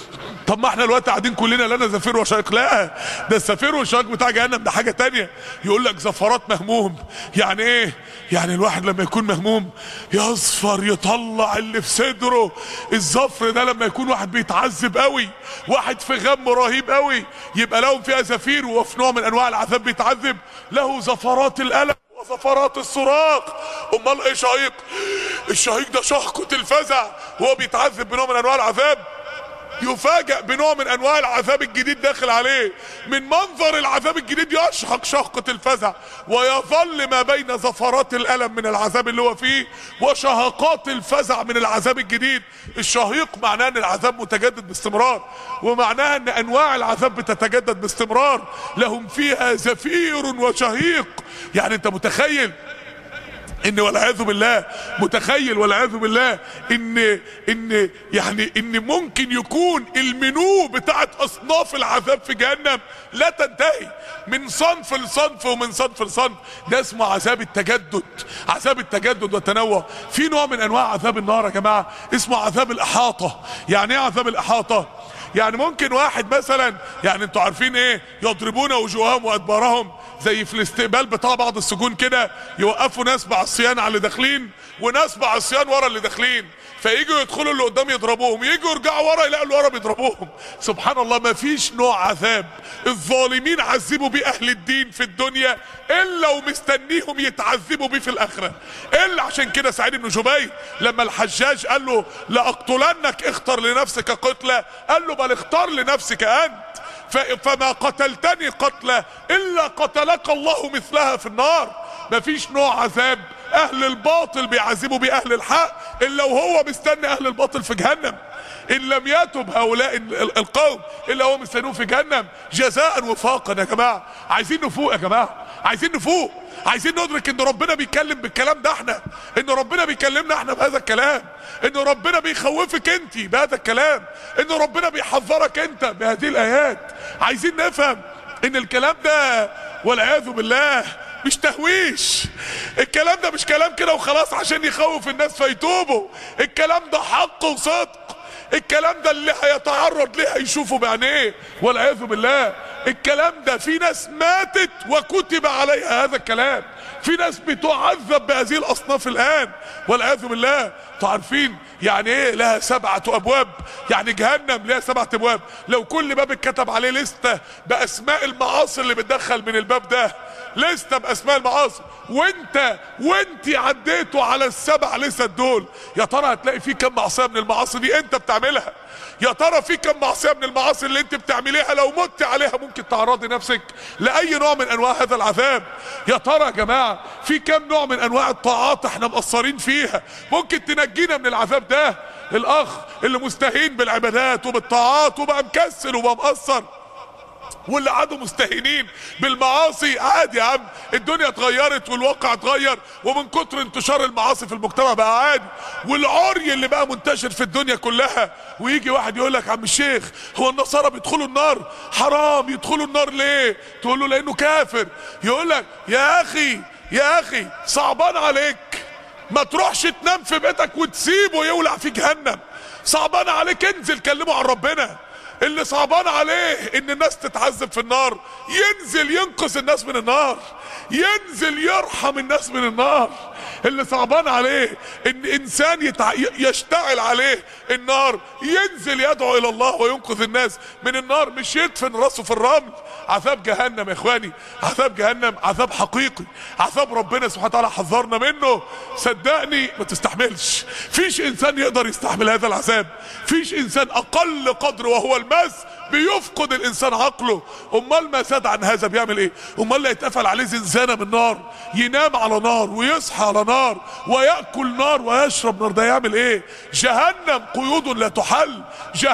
طب ما احنا دلوقتي قاعدين كلنا لنا زفير وشهيق لا ده الزفير والشهيق بتاع جهنم ده حاجه تانية يقول لك زفرات مهموم يعني ايه يعني الواحد لما يكون مهموم يصفر يطلع اللي في صدره الزفر ده لما يكون واحد بيتعذب قوي واحد في غم رهيب قوي يبقى لهم فيها زفير وفي نوع من انواع العذاب بيتعذب له زفرات الالم وزفرات الصراخ امال ايه شهيق الشهيق ده شهقة الفزع وهو بيتعذب بنوع من انواع العذاب يفاجأ بنوع من انواع العذاب الجديد داخل عليه من منظر العذاب الجديد يشهق شهقة الفزع ويظل ما بين زفرات الالم من العذاب اللي هو فيه وشهقات الفزع من العذاب الجديد الشهيق معناه ان العذاب متجدد باستمرار ومعناها ان انواع العذاب بتتجدد باستمرار لهم فيها زفير وشهيق يعني انت متخيل ان والعياذ بالله متخيل والعياذ بالله ان ان يعني ان ممكن يكون المنيو بتاعت اصناف العذاب في جهنم لا تنتهي من صنف لصنف ومن صنف لصنف ده اسمه عذاب التجدد عذاب التجدد والتنوع في نوع من انواع عذاب النار يا جماعه اسمه عذاب الاحاطه يعني ايه عذاب الاحاطه يعني ممكن واحد مثلا يعني انتوا عارفين ايه يضربون وجوههم وادبارهم زي في الاستقبال بتاع بعض السجون كده يوقفوا ناس بعصيان على اللي داخلين وناس بعصيان ورا اللي داخلين فييجوا يدخلوا اللي قدام يضربوهم ييجوا يرجعوا ورا يلاقوا اللي ورا بيضربوهم سبحان الله ما فيش نوع عذاب الظالمين عذبوا بيه اهل الدين في الدنيا الا ومستنيهم يتعذبوا بيه في الاخره الا عشان كده سعيد بن جبير لما الحجاج قال له لاقتلنك اختر لنفسك قتله قال له بل اختار لنفسك انت فما قتلتني قتلة الا قتلك الله مثلها في النار مفيش نوع عذاب اهل الباطل بيعذبوا بيه اهل الحق الا وهو مستني اهل الباطل في جهنم ان لم يتب هؤلاء القوم الا هو مستنوه في جهنم جزاء وفاقا يا جماعه عايزين نفوق يا جماعه عايزين نفوق عايزين ندرك ان ربنا بيتكلم بالكلام ده احنا ان ربنا بيكلمنا احنا بهذا الكلام ان ربنا بيخوفك انت بهذا الكلام ان ربنا بيحذرك انت بهذه الايات عايزين نفهم ان الكلام ده والعياذ بالله مش تهويش الكلام ده مش كلام كده وخلاص عشان يخوف الناس فيتوبوا الكلام ده حق وصدق الكلام ده اللي هيتعرض ليه هيشوفه بعينيه والعياذ بالله الكلام ده في ناس ماتت وكتب عليها هذا الكلام في ناس بتعذب بهذه الاصناف الان والعياذ بالله تعرفين يعني ايه لها سبعة ابواب يعني جهنم لها سبعة ابواب لو كل باب اتكتب عليه لستة باسماء المعاصي اللي بتدخل من الباب ده لستة باسماء المعاصي وانت وانت عديتوا على السبع لست دول يا ترى هتلاقي في كم معصية من المعاصي دي انت بتعملها يا ترى في كم معصيه من المعاصي اللي انت بتعمليها لو مت عليها ممكن تعرضي نفسك لاي نوع من انواع هذا العذاب يا ترى يا جماعه جماعة في كم نوع من انواع الطاعات احنا مقصرين فيها ممكن تنجينا من العذاب ده الاخ اللي مستهين بالعبادات وبالطاعات وبقى مكسل وبقى مقصر واللي قعدوا مستهينين بالمعاصي عادي يا عم الدنيا اتغيرت والواقع اتغير ومن كتر انتشار المعاصي في المجتمع بقى عادي والعري اللي بقى منتشر في الدنيا كلها ويجي واحد يقول لك عم الشيخ هو النصارى بيدخلوا النار حرام يدخلوا النار ليه تقول له لانه كافر يقول لك يا اخي يا اخي صعبان عليك ما تروحش تنام في بيتك وتسيبه يولع في جهنم صعبان عليك انزل كلمه عن ربنا اللي صعبان عليه ان الناس تتعذب في النار ينزل ينقذ الناس من النار ينزل يرحم الناس من النار اللي صعبان عليه ان انسان يتع... يشتعل عليه النار ينزل يدعو الى الله وينقذ الناس من النار مش يدفن راسه في الرمل عذاب جهنم يا اخواني عذاب جهنم عذاب حقيقي عذاب ربنا سبحانه وتعالى حذرنا منه صدقني ما تستحملش فيش انسان يقدر يستحمل هذا العذاب فيش انسان اقل قدر وهو المس بيفقد الانسان عقله امال ما زاد عن هذا بيعمل ايه امال اللي يتقفل عليه زنزانه من نار ينام على نار ويصحى على نار وياكل نار ويشرب نار ده يعمل ايه جهنم قيود لا تحل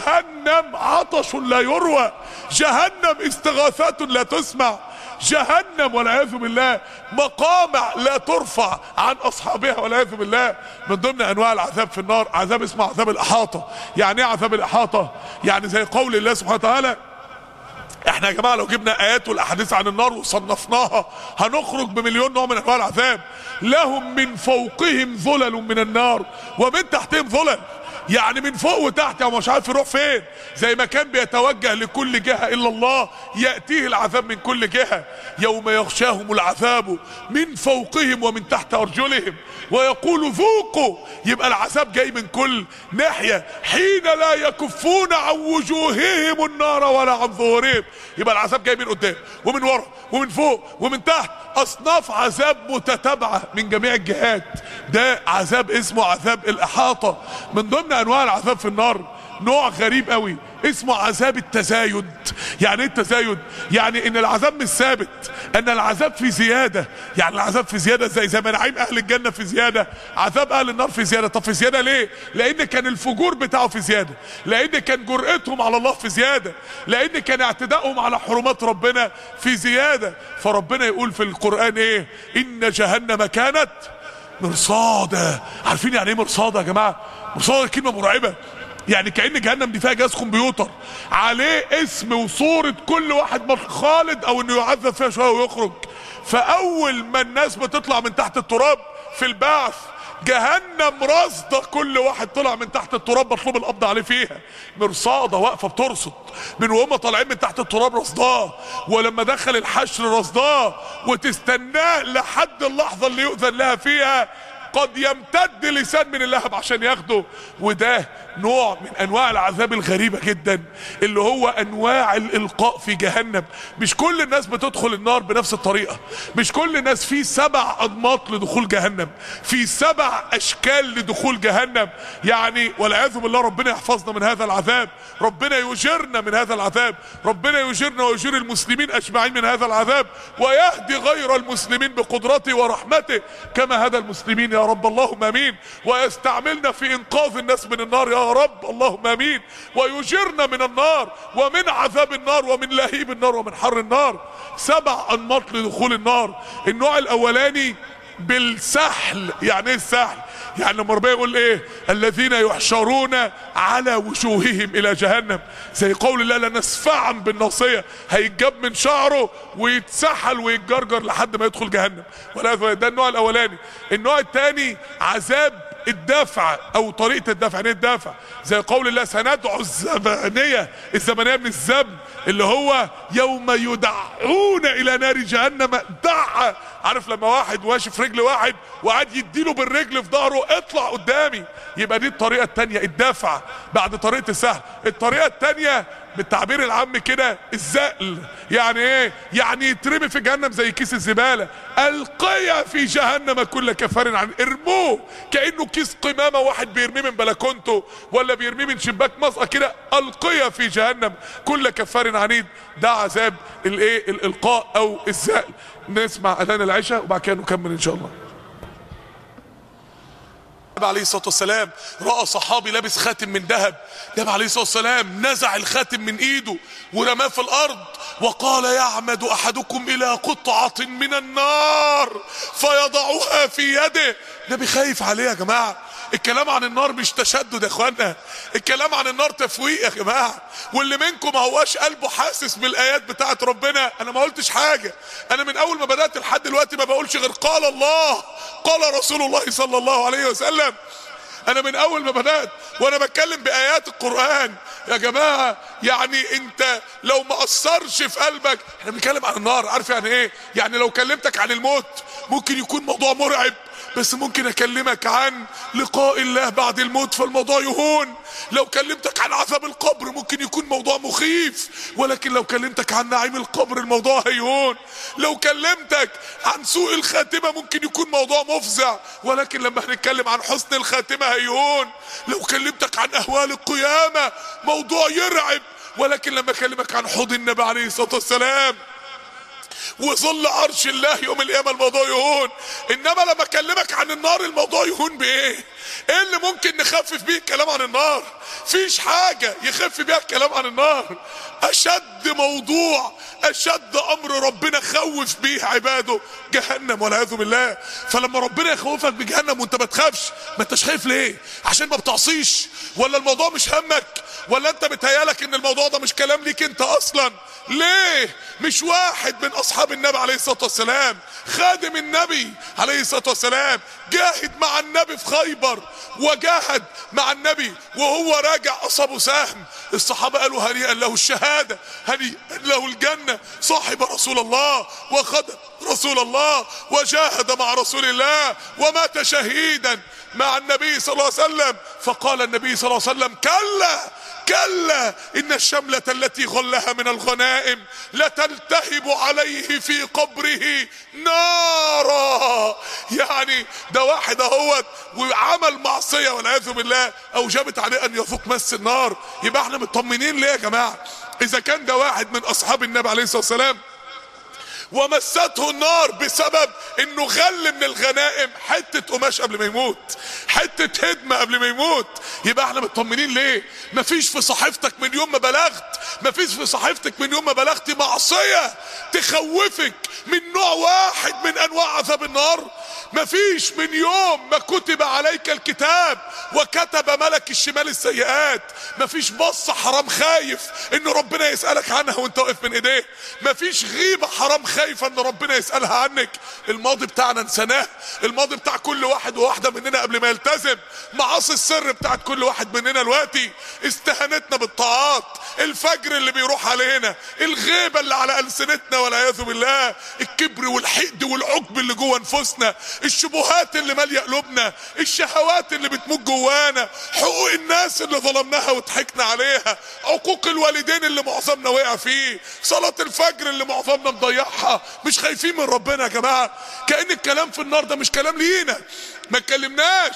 جهنم عطش لا يروى جهنم استغاثات لا تسمع جهنم والعياذ بالله مقامع لا ترفع عن اصحابها والعياذ بالله من ضمن انواع العذاب في النار عذاب اسمه عذاب الاحاطه يعني ايه عذاب الاحاطه يعني زي قول الله سبحانه وتعالى احنا يا جماعه لو جبنا ايات والاحاديث عن النار وصنفناها هنخرج بمليون نوع من انواع العذاب لهم من فوقهم ظلل من النار ومن تحتهم ظلل يعني من فوق وتحت يعني مش عارف يروح فين زي ما كان بيتوجه لكل جهة الا الله يأتيه العذاب من كل جهة يوم يغشاهم العذاب من فوقهم ومن تحت ارجلهم ويقول ذوقوا يبقى العذاب جاي من كل ناحية حين لا يكفون عن وجوههم النار ولا عن ظهورهم يبقى العذاب جاي من قدام ومن ورا ومن فوق ومن تحت اصناف عذاب متتابعة من جميع الجهات ده عذاب اسمه عذاب الاحاطة من ضمن انواع العذاب في النار نوع غريب قوي اسمه عذاب التزايد يعني ايه التزايد يعني ان العذاب مش ثابت ان العذاب في زيادة يعني العذاب في زيادة زي زي ما نعيم اهل الجنة في زيادة عذاب اهل النار في زيادة طب في زيادة ليه لان كان الفجور بتاعه في زيادة لان كان جرأتهم على الله في زيادة لان كان اعتدائهم على حرمات ربنا في زيادة فربنا يقول في القرآن ايه ان جهنم كانت مرصادة عارفين يعني ايه مرصادة يا جماعة مرصادة كلمة مرعبة يعني كأن جهنم دي فيها جهاز كمبيوتر عليه اسم وصورة كل واحد خالد او انه يعذب فيها شوية ويخرج فاول ما الناس بتطلع من تحت التراب في البعث جهنم راصدة كل واحد طلع من تحت التراب مطلوب القبض عليه فيها مرصادة واقفة بترصد من وهم طالعين من تحت التراب رصداه ولما دخل الحشر رصداه وتستناه لحد اللحظة اللي يؤذن لها فيها قد يمتد لسان من اللهب عشان ياخده وده نوع من انواع العذاب الغريبة جدا اللي هو انواع الالقاء في جهنم مش كل الناس بتدخل النار بنفس الطريقة مش كل الناس في سبع انماط لدخول جهنم في سبع اشكال لدخول جهنم يعني والعياذ بالله ربنا يحفظنا من هذا العذاب ربنا يجرنا من هذا العذاب ربنا يجرنا ويجير المسلمين اجمعين من هذا العذاب ويهدي غير المسلمين بقدرته ورحمته كما هدى المسلمين يا رب اللهم امين ويستعملنا في انقاذ الناس من النار يا رب اللهم امين ويجرنا من النار ومن عذاب النار ومن لهيب النار ومن حر النار سبع انماط لدخول النار النوع الاولاني بالسحل يعني ايه السحل يعني لما ربنا يقول ايه الذين يحشرون على وجوههم الى جهنم زي قول الله لنسفعا بالناصيه هيتجاب من شعره ويتسحل ويتجرجر لحد ما يدخل جهنم ولا ده النوع الاولاني النوع الثاني عذاب الدفع او طريقة الدفع يعني الدفع زي قول الله سندعو الزبانية الزبانية من الزبن اللي هو يوم يدعون الى نار جهنم دعا عارف لما واحد واشي في رجل واحد وقعد يديله بالرجل في ظهره اطلع قدامي يبقى دي الطريقة التانية الدفع بعد طريقة السهل الطريقة التانية بالتعبير العام كده الزقل يعني ايه يعني يترمي في جهنم زي كيس الزباله القيا في جهنم كل كفار عن ارموه كانه كيس قمامه واحد بيرميه من بلكونته ولا بيرميه من شباك مصقى كده القيا في جهنم كل كفار عنيد ده عذاب الايه الالقاء او الزقل نسمع اذان العشاء وبعد كده نكمل ان شاء الله النبي عليه الصلاه والسلام راى صحابي لابس خاتم من ذهب النبي عليه الصلاه والسلام نزع الخاتم من ايده ورماه في الارض وقال يعمد احدكم الى قطعه من النار فيضعها في يده النبي خايف عليه يا جماعه الكلام عن النار مش تشدد يا اخوانا الكلام عن النار تفويق يا جماعه واللي منكم ما هواش قلبه حاسس بالايات بتاعت ربنا انا ما قلتش حاجه انا من اول ما بدات لحد دلوقتي ما بقولش غير قال الله قال رسول الله صلى الله عليه وسلم انا من اول ما بدات وانا بتكلم بايات القران يا جماعه يعني انت لو ما اثرش في قلبك احنا بنتكلم عن النار عارف يعني ايه يعني لو كلمتك عن الموت ممكن يكون موضوع مرعب بس ممكن اكلمك عن لقاء الله بعد الموت فالموضوع يهون لو كلمتك عن عذاب القبر ممكن يكون موضوع مخيف ولكن لو كلمتك عن نعيم القبر الموضوع هيهون لو كلمتك عن سوء الخاتمة ممكن يكون موضوع مفزع ولكن لما هنتكلم عن حسن الخاتمة هيهون لو كلمتك عن اهوال القيامة موضوع يرعب ولكن لما اكلمك عن حوض النبي عليه الصلاة والسلام وظل عرش الله يوم القيامه الموضوع يهون انما لما اكلمك عن النار الموضوع يهون بايه ايه اللي ممكن نخفف بيه الكلام عن النار فيش حاجه يخف بيها الكلام عن النار اشد موضوع اشد امر ربنا خوف بيه عباده جهنم والعياذ بالله فلما ربنا يخوفك بجهنم وانت ما تخافش ما انتش خايف ليه عشان ما بتعصيش ولا الموضوع مش همك ولا انت بتهيالك ان الموضوع ده مش كلام ليك انت اصلا ليه مش واحد من اصحاب النبي عليه الصلاه والسلام خادم النبي عليه الصلاه والسلام جاهد مع النبي في خيبر وجاهد مع النبي وهو راجع اصابه سهم الصحابه قالوا هنيئا له الشهاده هنيئا له الجنه صاحب رسول الله وخدم رسول الله وجاهد مع رسول الله ومات شهيدا مع النبي صلى الله عليه وسلم فقال النبي صلى الله عليه وسلم كلا كلا ان الشملة التي غلها من الغنائم لتلتهب عليه في قبره نارا يعني ده واحد اهوت وعمل معصية والعياذ بالله اوجبت عليه ان يذوق مس النار يبقى احنا مطمنين ليه يا جماعة اذا كان ده واحد من اصحاب النبي عليه الصلاة والسلام ومسته النار بسبب انه غل من الغنائم حتة قماش قبل ما يموت حتة هدمة قبل ما يموت يبقى احنا مطمنين ليه مفيش في صحيفتك من يوم ما بلغت مفيش في صحيفتك من يوم ما بلغت معصية تخوفك من نوع واحد من انواع عذاب النار مفيش من يوم ما كتب عليك الكتاب وكتب ملك الشمال السيئات مفيش بص حرام خايف ان ربنا يسألك عنها وانت واقف من ايديه مفيش غيبة حرام خايفة ان ربنا يسألها عنك الماضي بتاعنا نسناه الماضي بتاع كل واحد وواحدة مننا قبل ما يلتزم معاصي السر بتاعت كل واحد مننا دلوقتي استهانتنا بالطاعات الفجر اللي بيروح علينا الغيبة اللي على ألسنتنا والعياذ بالله الكبر والحقد والعجب اللي جوه نفوسنا الشبهات اللي مالية قلوبنا الشهوات اللي بتموت جوانا حقوق الناس اللي ظلمناها وضحكنا عليها عقوق الوالدين اللي معظمنا وقع فيه صلاة الفجر اللي معظمنا مضيعها مش خايفين من ربنا يا جماعة كأن الكلام في النار ده مش كلام لينا ما اتكلمناش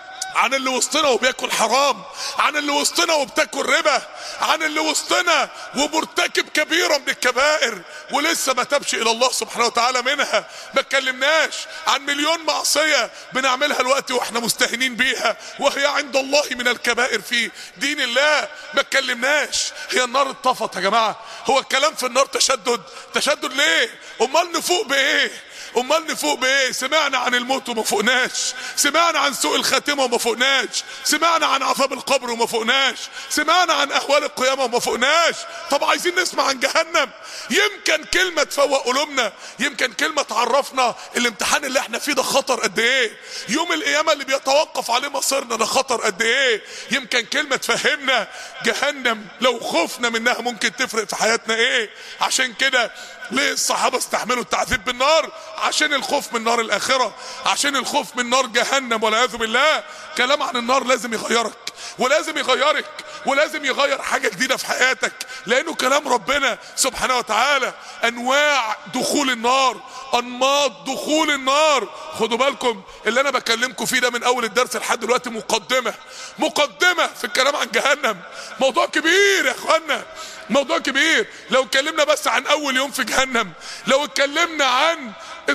عن اللي وسطنا وبياكل حرام عن اللي وسطنا وبتاكل ربا عن اللي وسطنا ومرتكب كبيرة من الكبائر ولسه ما تبش الى الله سبحانه وتعالى منها ما اتكلمناش عن مليون معصية بنعملها الوقت واحنا مستهينين بيها وهي عند الله من الكبائر في دين الله ما اتكلمناش هي النار اتطفت يا جماعة هو الكلام في النار تشدد تشدد ليه امال نفوق بايه امال نفوق بايه سمعنا عن الموت وما فوقناش سمعنا عن سوء الخاتمه وما فوقناش سمعنا عن عذاب القبر وما فوقناش سمعنا عن اهوال القيامه وما فوقناش طب عايزين نسمع عن جهنم يمكن كلمه تفوق قلوبنا يمكن كلمه تعرفنا الامتحان اللي احنا فيه ده خطر قد ايه يوم القيامه اللي بيتوقف عليه مصيرنا ده خطر قد ايه يمكن كلمه تفهمنا جهنم لو خفنا منها ممكن تفرق في حياتنا ايه عشان كده ليه الصحابة استحملوا التعذيب بالنار عشان الخوف من نار الآخرة عشان الخوف من نار جهنم والعياذ بالله كلام عن النار لازم يغيرك ولازم يغيرك ولازم يغير حاجة جديدة في حياتك لانه كلام ربنا سبحانه وتعالى انواع دخول النار انماط دخول النار خدوا بالكم اللي انا بكلمكم فيه ده من اول الدرس لحد دلوقتي مقدمة مقدمة في الكلام عن جهنم موضوع كبير يا اخوانا موضوع كبير لو اتكلمنا بس عن اول يوم في جهنم لو اتكلمنا عن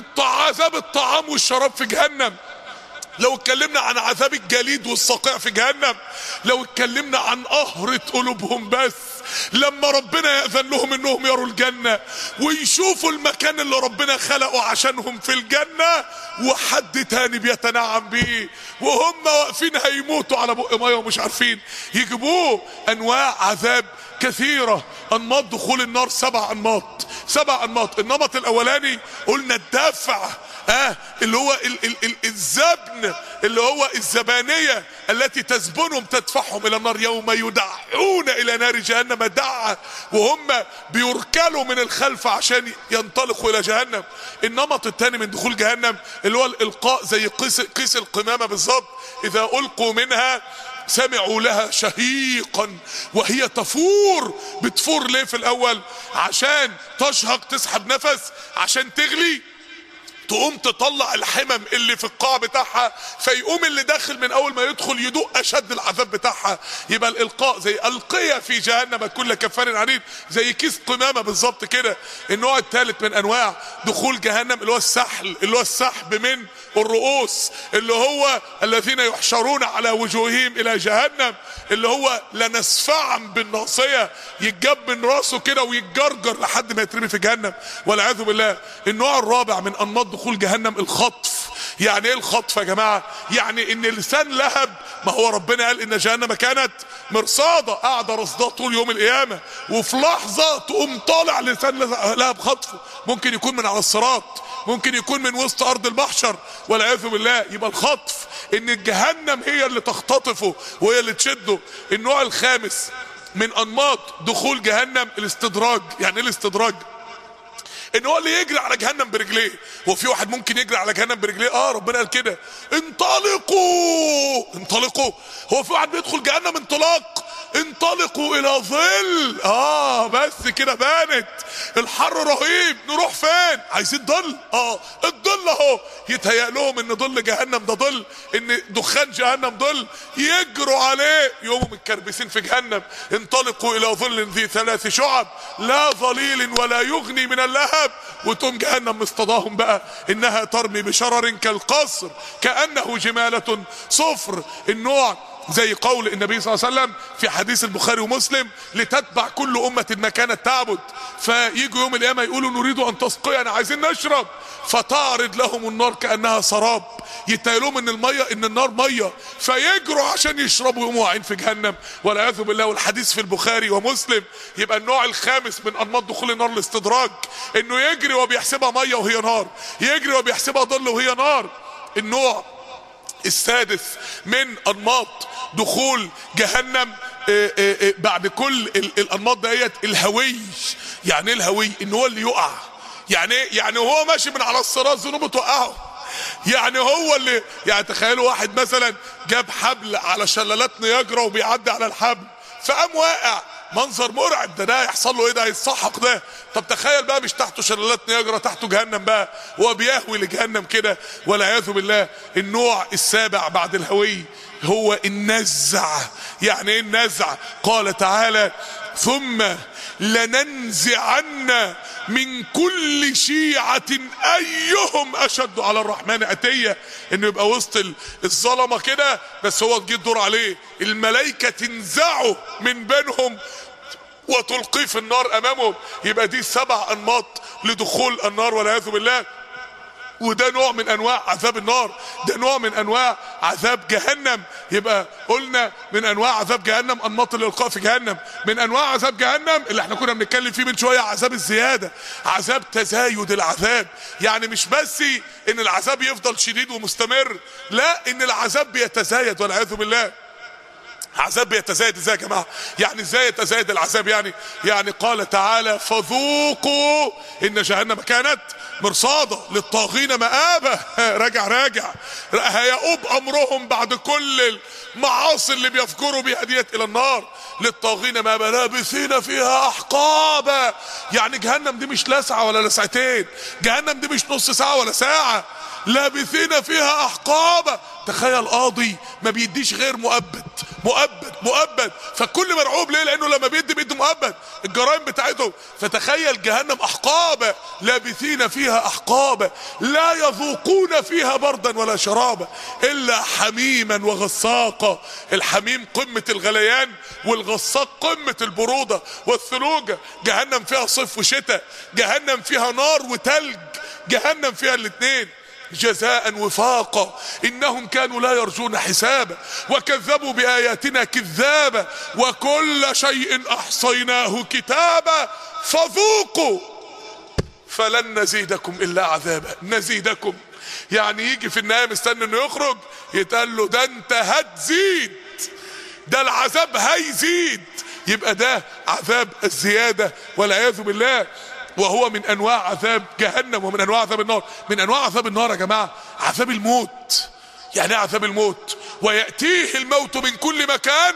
عذاب الطعام والشراب في جهنم لو اتكلمنا عن عذاب الجليد والصقيع في جهنم لو اتكلمنا عن قهرة قلوبهم بس لما ربنا يأذن لهم انهم يروا الجنة ويشوفوا المكان اللي ربنا خلقه عشانهم في الجنة وحد تاني بيتنعم بيه وهم واقفين هيموتوا على بق ميه ومش عارفين يجيبوه انواع عذاب كثيرة انماط دخول النار سبع انماط سبع انماط النمط الاولاني قلنا الدفع اه اللي هو ال ال ال الزبن اللي هو الزبانية التي تزبنهم تدفعهم الى النار يوم يدعون الى نار جهنم دعا وهم بيركلوا من الخلف عشان ينطلقوا الى جهنم النمط الثاني من دخول جهنم اللي هو الالقاء زي قيس, قيس القمامة بالظبط اذا القوا منها سمعوا لها شهيقا وهي تفور بتفور ليه في الاول عشان تشهق تسحب نفس عشان تغلي تقوم تطلع الحمم اللي في القاع بتاعها فيقوم اللي داخل من اول ما يدخل يدوق اشد العذاب بتاعها يبقى الالقاء زي القية في جهنم كل كفار عنيد زي كيس قمامة بالظبط كده النوع الثالث من انواع دخول جهنم اللي هو السحل اللي هو السحب من الرؤوس اللي هو الذين يحشرون على وجوههم الى جهنم اللي هو لنسفعا بالناصية يتجاب من راسه كده ويتجرجر لحد ما يترمي في جهنم والعياذ بالله النوع الرابع من انماط دخول جهنم الخطف يعني ايه الخطف يا جماعة يعني ان لسان لهب ما هو ربنا قال ان جهنم كانت مرصادة قاعدة رصداه طول يوم القيامة وفي لحظة تقوم طالع لسان لهب خطفه ممكن يكون من على الصراط ممكن يكون من وسط ارض المحشر والعياذ بالله يبقى الخطف ان جهنم هي اللي تختطفه وهي اللي تشده النوع الخامس من انماط دخول جهنم الاستدراج يعني ايه الاستدراج ان هو اللي يجري على جهنم برجليه هو في واحد ممكن يجري على جهنم برجليه اه ربنا قال كده انطلقوا انطلقوا هو في واحد بيدخل جهنم انطلاق انطلقوا الى ظل اه بس كده بانت الحر رهيب نروح فين عايزين ظل اه الظل اهو يتهيأ لهم ان ظل جهنم ده ظل ان دخان جهنم ظل يجروا عليه يقوموا متكربسين في جهنم انطلقوا الى ظل ذي ثلاث شعب لا ظليل ولا يغني من اللهب وتقوم جهنم مصطداهم بقى انها ترمي بشرر كالقصر كانه جماله صفر النوع زي قول النبي صلى الله عليه وسلم في حديث البخاري ومسلم لتتبع كل أمة ما كانت تعبد فيجوا يوم القيامة يقولوا نريد أن تسقينا عايزين نشرب فتعرض لهم النار كأنها سراب يتهيألهم ان المية ان النار مية فيجروا عشان يشربوا يقوموا واقعين في جهنم والعياذ بالله والحديث في البخاري ومسلم يبقى النوع الخامس من انماط دخول النار الاستدراج انه يجري وبيحسبها مية وهي نار يجري وبيحسبها ظل وهي نار النوع السادس من انماط دخول جهنم آآ آآ بعد كل الانماط ديت الهوي يعني ايه الهوي ان هو اللي يقع يعني ايه يعني هو ماشي من على الصراط ذنوبه توقعه يعني هو اللي يعني تخيلوا واحد مثلا جاب حبل على شلالات نياجرا وبيعدي على الحبل فقام واقع منظر مرعب ده ده يحصل له ايه ده هيتصحق ده طب تخيل بقى مش تحته شلالات نياجرا تحته جهنم بقى هو بيهوي لجهنم كده والعياذ بالله النوع السابع بعد الهوي هو النزع يعني ايه النزع قال تعالى ثم لننزعن من كل شيعة ايهم اشد على الرحمن اتية انه يبقى وسط الظلمة كده بس هو تجي الدور عليه الملائكة تنزعه من بينهم وتلقيه في النار امامهم يبقى دي سبع انماط لدخول النار والعياذ بالله وده نوع من انواع عذاب النار ده نوع من انواع عذاب جهنم يبقى قلنا من انواع عذاب جهنم انماط الالقاء في جهنم من انواع عذاب جهنم اللي احنا كنا بنتكلم فيه من شويه عذاب الزياده عذاب تزايد العذاب يعني مش بس ان العذاب يفضل شديد ومستمر لا ان العذاب بيتزايد والعياذ بالله عذاب بيتزايد ازاي يا جماعه يعني ازاي يتزايد العذاب يعني يعني قال تعالى فذوقوا ان جهنم كانت مرصاده للطاغين مآبه راجع راجع هيؤوب امرهم بعد كل المعاصي اللي بيفجروا بها ديت الى النار للطاغين مآبه لابثين فيها احقابا يعني جهنم دي مش لسعه ولا لسعتين جهنم دي مش نص ساعه ولا ساعه لابثين فيها احقابا تخيل قاضي ما بيديش غير مؤبد مؤبد مؤبد فالكل مرعوب ليه لانه لما بيدي بيدي مؤبد الجرائم بتاعتهم فتخيل جهنم احقابا لابثين فيها احقابا لا يذوقون فيها بردا ولا شرابا الا حميما وغساقا الحميم قمه الغليان والغساق قمه البروده والثلوجه جهنم فيها صيف وشتاء جهنم فيها نار وتلج جهنم فيها الاثنين جزاء وفاقا انهم كانوا لا يرجون حسابا وكذبوا باياتنا كذابا وكل شيء احصيناه كتابا فذوقوا فلن نزيدكم الا عذابا نزيدكم يعني يجي في النهايه مستني انه يخرج يتقال له ده انت هتزيد ده العذاب هيزيد يبقى ده عذاب الزياده والعياذ بالله وهو من انواع عذاب جهنم ومن انواع عذاب النار من انواع عذاب النار يا جماعه عذاب الموت يعني ايه عذاب الموت وياتيه الموت من كل مكان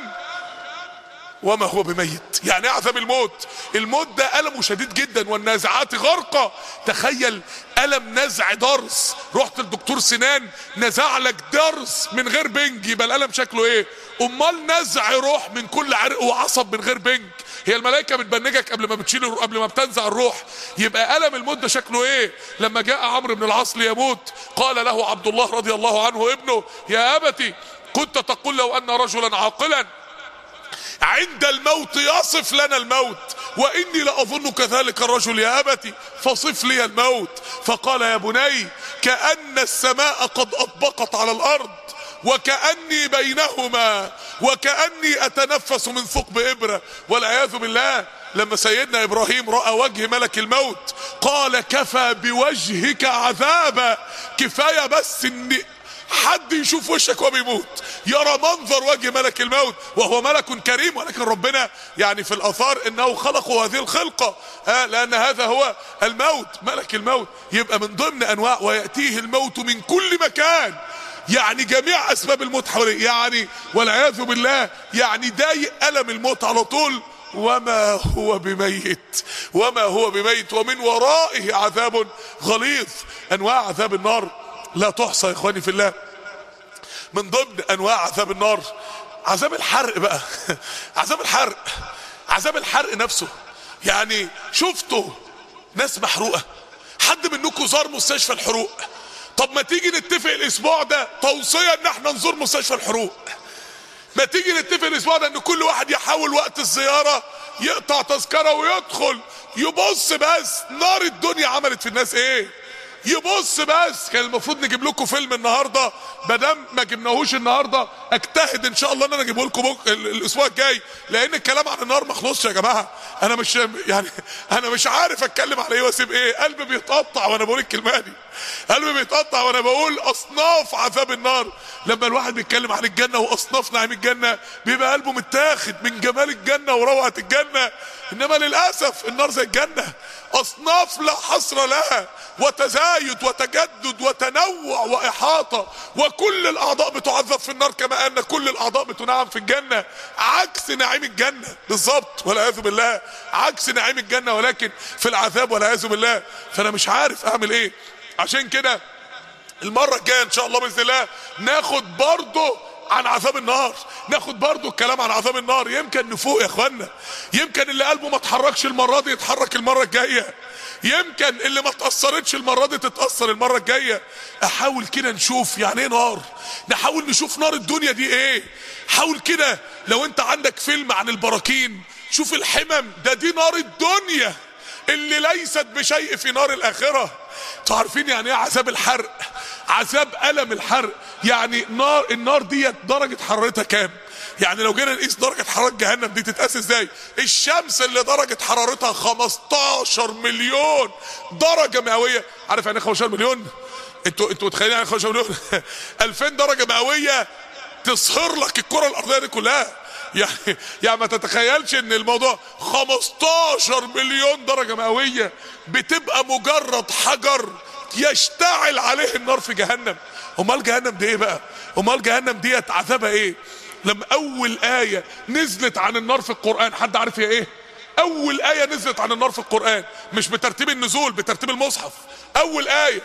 وما هو بميت يعني ايه عذاب الموت الموت ده ألمه شديد جدا والنازعات غرقة تخيل ألم نزع ضرس رحت للدكتور سنان نزع لك ضرس من غير بنج يبقى الألم شكله ايه امال نزع روح من كل عرق وعصب من غير بنج هي الملائكه بتبنجك قبل ما بتشيل قبل ما بتنزع الروح يبقى الم الموت ده شكله ايه لما جاء عمرو بن العاص ليموت قال له عبد الله رضي الله عنه ابنه يا ابتي كنت تقول لو ان رجلا عاقلا عند الموت يصف لنا الموت واني لاظن كذلك الرجل يا ابتي فصف لي الموت فقال يا بني كان السماء قد اطبقت على الارض وكأني بينهما وكأني أتنفس من ثقب إبرة والعياذ بالله لما سيدنا إبراهيم رأى وجه ملك الموت قال كفى بوجهك عذابا كفاية بس إن حد يشوف وشك وهو بيموت يرى منظر وجه ملك الموت وهو ملك كريم ولكن ربنا يعني في الاثار انه خلقوا هذه الخلقه ها لان هذا هو الموت ملك الموت يبقى من ضمن انواع وياتيه الموت من كل مكان يعني جميع اسباب الموت حواليه يعني والعياذ بالله يعني ضايق الم الموت على طول وما هو بميت وما هو بميت ومن ورائه عذاب غليظ انواع عذاب النار لا تحصى يا اخواني في الله من ضمن انواع عذاب النار عذاب الحرق بقى عذاب الحرق عذاب الحرق نفسه يعني شفتوا ناس محروقه حد منكم زار مستشفى الحروق طب ما تيجي نتفق الاسبوع ده توصيه ان احنا نزور مستشفى الحروق ما تيجي نتفق الاسبوع ده ان كل واحد يحاول وقت الزياره يقطع تذكره ويدخل يبص بس نار الدنيا عملت في الناس ايه يبص بس كان المفروض نجيب لكم فيلم النهارده مادام ما جبناهوش النهارده اجتهد ان شاء الله ان انا اجيبه لكم بك... الاسبوع الجاي لان الكلام عن النار ما خلصش يا جماعه انا مش يعني انا مش عارف اتكلم على ايه واسيب ايه قلبي بيتقطع وانا بقول الكلمه دي قلبي بيتقطع وانا بقول اصناف عذاب النار لما الواحد بيتكلم عن الجنه واصناف نعيم الجنه بيبقى قلبه متاخد من جمال الجنه وروعه الجنه انما للاسف النار زي الجنه اصناف لا حصر لها وتزايد وتجدد وتنوع واحاطه وكل الاعضاء بتعذب في النار كما ان كل الاعضاء بتنعم في الجنه عكس نعيم الجنه بالظبط والعياذ بالله عكس نعيم الجنه ولكن في العذاب والعياذ بالله فانا مش عارف اعمل ايه عشان كده المره الجايه ان شاء الله باذن الله ناخد برضه عن عذاب النار ناخد برضو الكلام عن عذاب النار يمكن نفوق يا اخوانا يمكن اللي قلبه ما اتحركش المره دي يتحرك المره الجايه يمكن اللي ما اتاثرتش المره دي تتاثر المره الجايه احاول كده نشوف يعني ايه نار نحاول نشوف نار الدنيا دي ايه حاول كده لو انت عندك فيلم عن البراكين شوف الحمم ده دي نار الدنيا اللي ليست بشيء في نار الاخره انتوا عارفين يعني ايه عذاب الحرق عذاب الم الحرق يعني نار النار ديت درجه حرارتها كام يعني لو جينا نقيس درجه حراره جهنم دي تتقاس ازاي الشمس اللي درجه حرارتها 15 مليون درجه مئويه عارف يعني ايه 15 مليون انتوا انتوا متخيلين يعني 15 مليون 2000 درجه مئويه تصهر لك الكره الارضيه دي كلها يعني يعني ما تتخيلش ان الموضوع 15 مليون درجه مئويه بتبقى مجرد حجر يشتعل عليه النار في جهنم امال جهنم دي ايه بقى امال جهنم ديت عذابها ايه لما اول ايه نزلت عن النار في القران حد عارف هي ايه اول ايه نزلت عن النار في القران مش بترتيب النزول بترتيب المصحف اول ايه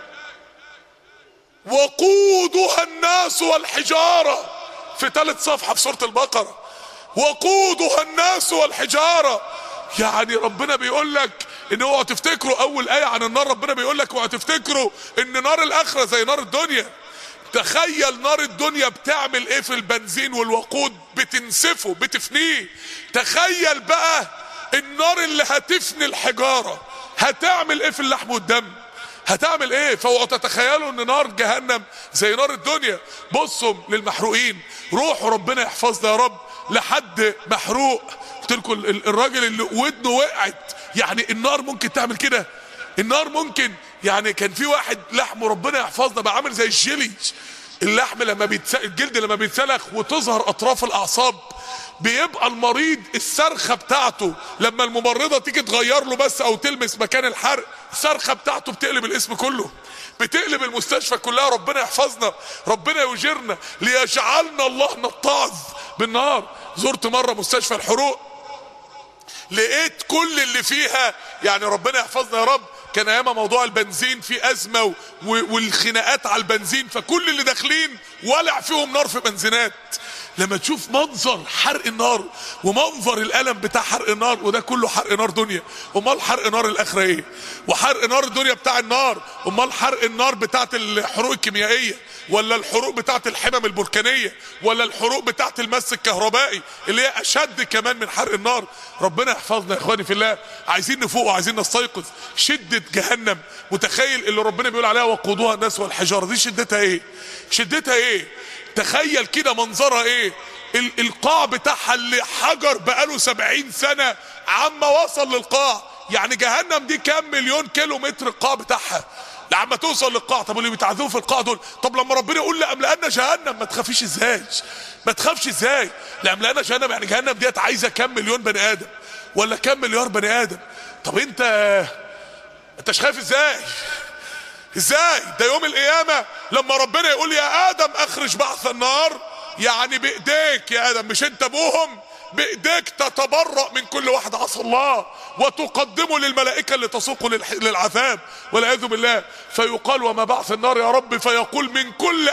وقودها الناس والحجاره في ثالث صفحه في سوره البقره وقودها الناس والحجاره يعني ربنا بيقول لك ان اوعوا تفتكروا اول ايه عن النار ربنا بيقول لك اوعوا تفتكروا ان نار الاخره زي نار الدنيا تخيل نار الدنيا بتعمل ايه في البنزين والوقود بتنسفه بتفنيه تخيل بقى النار اللي هتفني الحجاره هتعمل ايه في اللحم والدم هتعمل ايه فاوعوا تتخيلوا ان نار جهنم زي نار الدنيا بصوا للمحروقين روحوا ربنا يحفظنا يا رب لحد محروق قلت لكم الراجل اللي ودنه وقعت يعني النار ممكن تعمل كده النار ممكن يعني كان في واحد لحمه ربنا يحفظنا بقى عامل زي الجيلي اللحم لما بيتس... الجلد لما بيتسلخ وتظهر اطراف الاعصاب بيبقى المريض الصرخه بتاعته لما الممرضه تيجي تغير له بس او تلمس مكان الحرق الصرخه بتاعته بتقلب الاسم كله بتقلب المستشفى كلها ربنا يحفظنا ربنا يجرنا ليجعلنا الله نتعظ بالنار زرت مره مستشفى الحروق لقيت كل اللي فيها يعني ربنا يحفظنا يا رب كان ايام موضوع البنزين في ازمه و... والخناقات على البنزين فكل اللي داخلين ولع فيهم نار في بنزينات لما تشوف منظر حرق النار ومنظر الالم بتاع حرق النار وده كله حرق نار دنيا امال حرق نار الاخره ايه وحرق نار الدنيا بتاع النار امال حرق النار بتاعت الحروق الكيميائيه ولا الحروق بتاعت الحمم البركانيه ولا الحروق بتاعت المس الكهربائي اللي هي اشد كمان من حرق النار ربنا يحفظنا يا اخواني في الله عايزين نفوق وعايزين نستيقظ شده جهنم متخيل اللي ربنا بيقول عليها وقودها الناس والحجاره دي شدتها ايه شدتها ايه تخيل كده منظرها ايه القاع بتاعها اللي حجر بقاله سبعين سنة عما وصل للقاع يعني جهنم دي كام مليون كيلو متر القاع بتاعها لما توصل للقاع طب اللي بيتعذبوا في القاع دول طب لما ربنا يقول لأملأنا جهنم ما تخافيش ازاي ما تخافش ازاي لأملأنا جهنم يعني جهنم ديت عايزة كام مليون بني آدم ولا كام مليار بني آدم طب انت انت مش خايف ازاي ازاي ده يوم القيامة لما ربنا يقول يا ادم اخرج بعث النار يعني بايديك يا ادم مش انت ابوهم بايديك تتبرأ من كل واحد عصى الله وتقدمه للملائكة اللي تسوقه للعذاب والعياذ بالله فيقال وما بعث النار يا رب فيقول من كل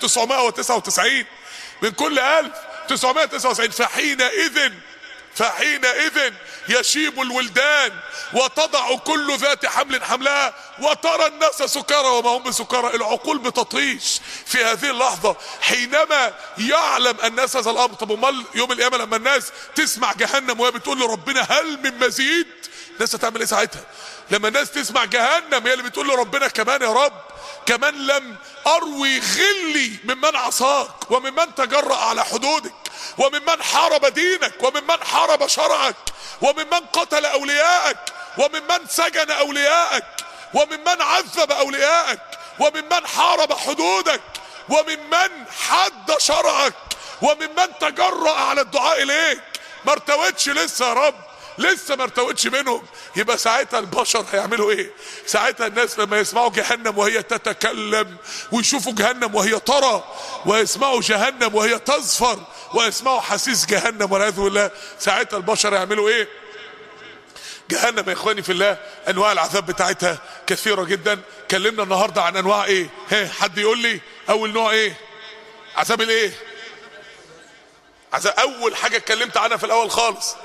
1999 من كل 1999 فحينئذ فحينئذ يشيب الولدان وتضع كل ذات حمل حملها وترى الناس سكارى وما هم بسكارى العقول بتطيش في هذه اللحظة حينما يعلم الناس هذا الامر طب امال يوم القيامة لما الناس تسمع جهنم وهي بتقول لربنا هل من مزيد الناس هتعمل ايه ساعتها لما الناس تسمع جهنم هي اللي بتقول لربنا كمان يا رب كمان لم اروي غلي ممن عصاك وممن تجرأ على حدودك وممن حارب دينك وممن حارب شرعك وممن قتل اولياءك وممن سجن اولياءك وممن عذب اولياءك وممن حارب حدودك وممن حد شرعك وممن تجرأ على الدعاء اليك ما ارتوتش لسه يا رب لسه ما ارتوتش منهم يبقى ساعتها البشر هيعملوا ايه ساعتها الناس لما يسمعوا جهنم وهي تتكلم ويشوفوا جهنم وهي ترى ويسمعوا جهنم وهي تزفر ويسمعوا حسيس جهنم والعياذ بالله ساعتها البشر يعملوا ايه جهنم يا اخواني في الله انواع العذاب بتاعتها كثيره جدا كلمنا النهارده عن انواع ايه ها حد يقول لي اول نوع ايه عذاب الايه عذاب اول حاجه اتكلمت عنها في الاول خالص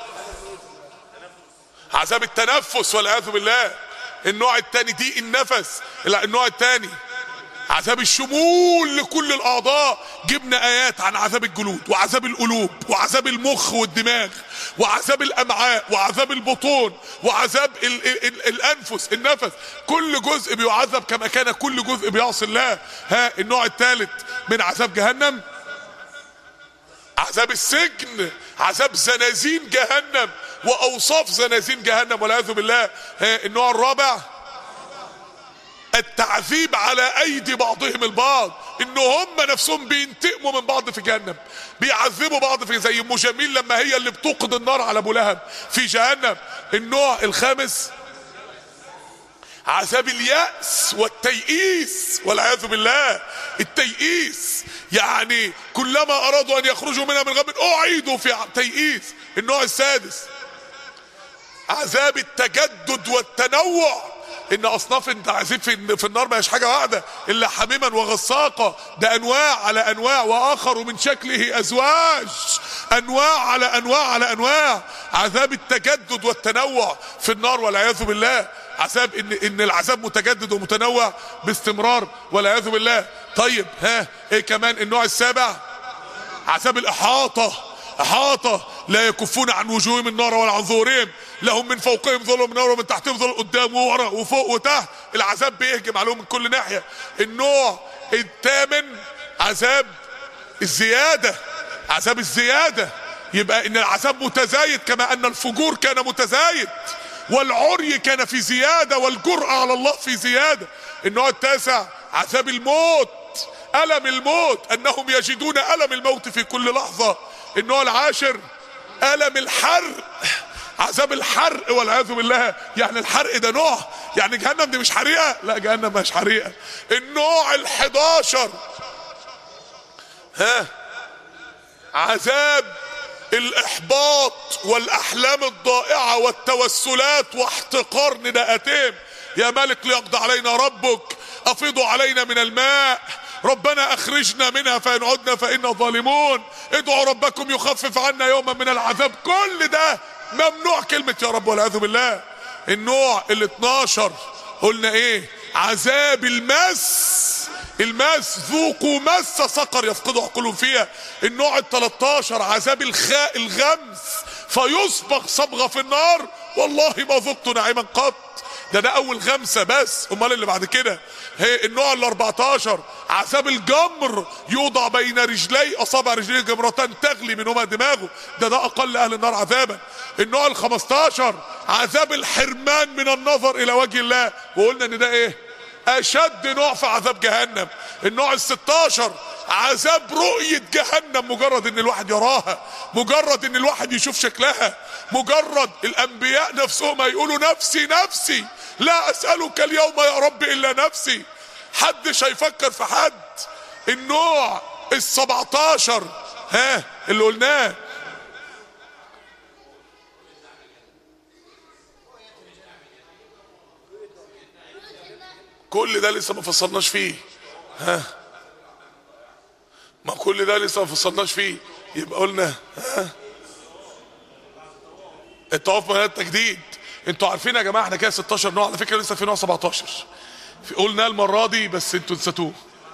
عذاب التنفس والعياذ بالله النوع الثاني دي النفس لا النوع الثاني عذاب الشمول لكل الاعضاء جبنا ايات عن عذاب الجلود وعذاب القلوب وعذاب المخ والدماغ وعذاب الامعاء وعذاب البطون وعذاب ال ال ال الانفس النفس كل جزء بيعذب كما كان كل جزء بيعصي الله ها النوع الثالث من عذاب جهنم عذاب السجن عذاب زنازين جهنم واوصاف زنازين جهنم والعياذ بالله ها النوع الرابع التعذيب على ايدي بعضهم البعض ان هم نفسهم بينتقموا من بعض في جهنم بيعذبوا بعض في زي ام جميل لما هي اللي بتوقد النار على ابو لهب في جهنم النوع الخامس عذاب اليأس والتيئيس والعياذ بالله التيئيس يعني كلما ارادوا ان يخرجوا منها من غم اعيدوا في تيئيس النوع السادس عذاب التجدد والتنوع ان اصناف التعذيب في في النار ما هيش حاجه واحده الا حميما وغساقه ده انواع على انواع واخر من شكله ازواج انواع على انواع على انواع عذاب التجدد والتنوع في النار والعياذ بالله عذاب ان ان العذاب متجدد ومتنوع باستمرار والعياذ بالله طيب ها ايه كمان النوع السابع عذاب الاحاطه احاطه لا يكفون عن وجوههم النار ولا عن ظهورهم لهم من فوقهم ظلم من نار ومن تحتهم ظلم قدام وورا وفوق وتحت العذاب بيهجم عليهم من كل ناحيه النوع الثامن عذاب الزياده عذاب الزياده يبقى ان العذاب متزايد كما ان الفجور كان متزايد والعري كان في زياده والجرأة على الله في زياده النوع التاسع عذاب الموت ألم الموت أنهم يجدون ألم الموت في كل لحظة النوع العاشر ألم الحرق عذاب الحرق والعياذ بالله يعني الحرق ده نوع يعني جهنم دي مش حريقة لا جهنم مش حريقة النوع الحداشر ها عذاب الإحباط والأحلام الضائعة والتوسلات واحتقار نداءتهم يا ملك ليقضى علينا ربك أفيضوا علينا من الماء ربنا اخرجنا منها فان عدنا فانا ظالمون ادعوا ربكم يخفف عنا يوما من العذاب كل ده ممنوع كلمة يا رب والعياذ بالله النوع ال 12 قلنا ايه عذاب المس المس ذوقوا مس سقر يفقدوا عقولهم فيها النوع ال 13 عذاب الخاء الغمس فيصبغ صبغه في النار والله ما ذقت نعيما قط ده ده اول غمسه بس امال اللي بعد كده هي النوع ال 14 عذاب الجمر يوضع بين رجلي اصابع رجليه جمرتان تغلي منهما دماغه ده ده اقل اهل النار عذابا النوع ال 15 عذاب الحرمان من النظر الى وجه الله وقلنا ان ده ايه اشد نوع في عذاب جهنم النوع ال 16 عذاب رؤية جهنم مجرد ان الواحد يراها مجرد ان الواحد يشوف شكلها مجرد الانبياء نفسهم هيقولوا نفسي نفسي لا اسألك اليوم يا رب الا نفسي حدش هيفكر في حد النوع ال 17 ها اللي قلناه كل ده لسه ما فصلناش فيه ها ما كل ده لسه ما فصلناش فيه يبقى قلنا ها الطواف من التجديد انتوا عارفين يا جماعه احنا كده 16 نوع على فكره لسه في نوع 17 في قلنا المره دي بس انتوا نسيتوه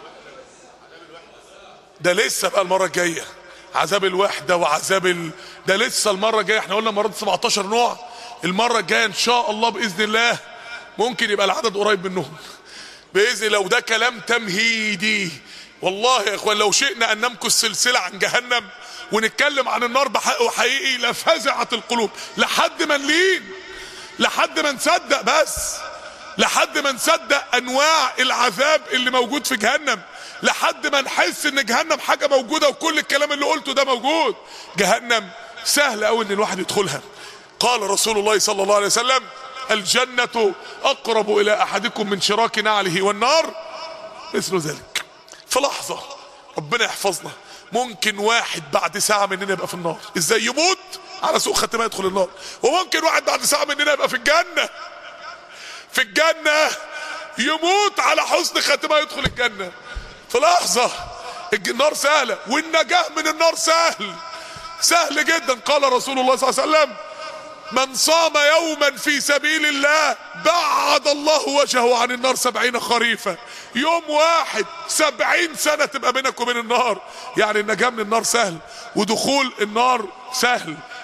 ده لسه بقى المره الجايه عذاب الوحده وعذاب ال... ده لسه المره الجايه احنا قلنا المره دي 17 نوع المره الجايه ان شاء الله باذن الله ممكن يبقى العدد قريب منهم باذن لو ده كلام تمهيدي والله يا اخوان لو شئنا ان نمكث سلسله عن جهنم ونتكلم عن النار بحق وحقيقي لفزعت القلوب لحد ما نلين لحد ما نصدق بس لحد ما نصدق انواع العذاب اللي موجود في جهنم لحد ما نحس ان جهنم حاجه موجوده وكل الكلام اللي قلته ده موجود جهنم سهل قوي ان الواحد يدخلها قال رسول الله صلى الله عليه وسلم الجنة أقرب إلى أحدكم من شراك نعله والنار مثل ذلك في لحظة ربنا يحفظنا ممكن واحد بعد ساعة مننا يبقى في النار ازاي يموت على سوء ختمة يدخل النار وممكن واحد بعد ساعة مننا يبقى في الجنة في الجنة يموت على حسن ختمة يدخل الجنة في لحظة النار سهلة والنجاة من النار سهل سهل جدا قال رسول الله صلى الله عليه وسلم من صام يوما في سبيل الله بعد الله وجهه عن النار سبعين خريفا يوم واحد سبعين سنة تبقى بينك وبين النار يعني النجاة من النار سهل ودخول النار سهل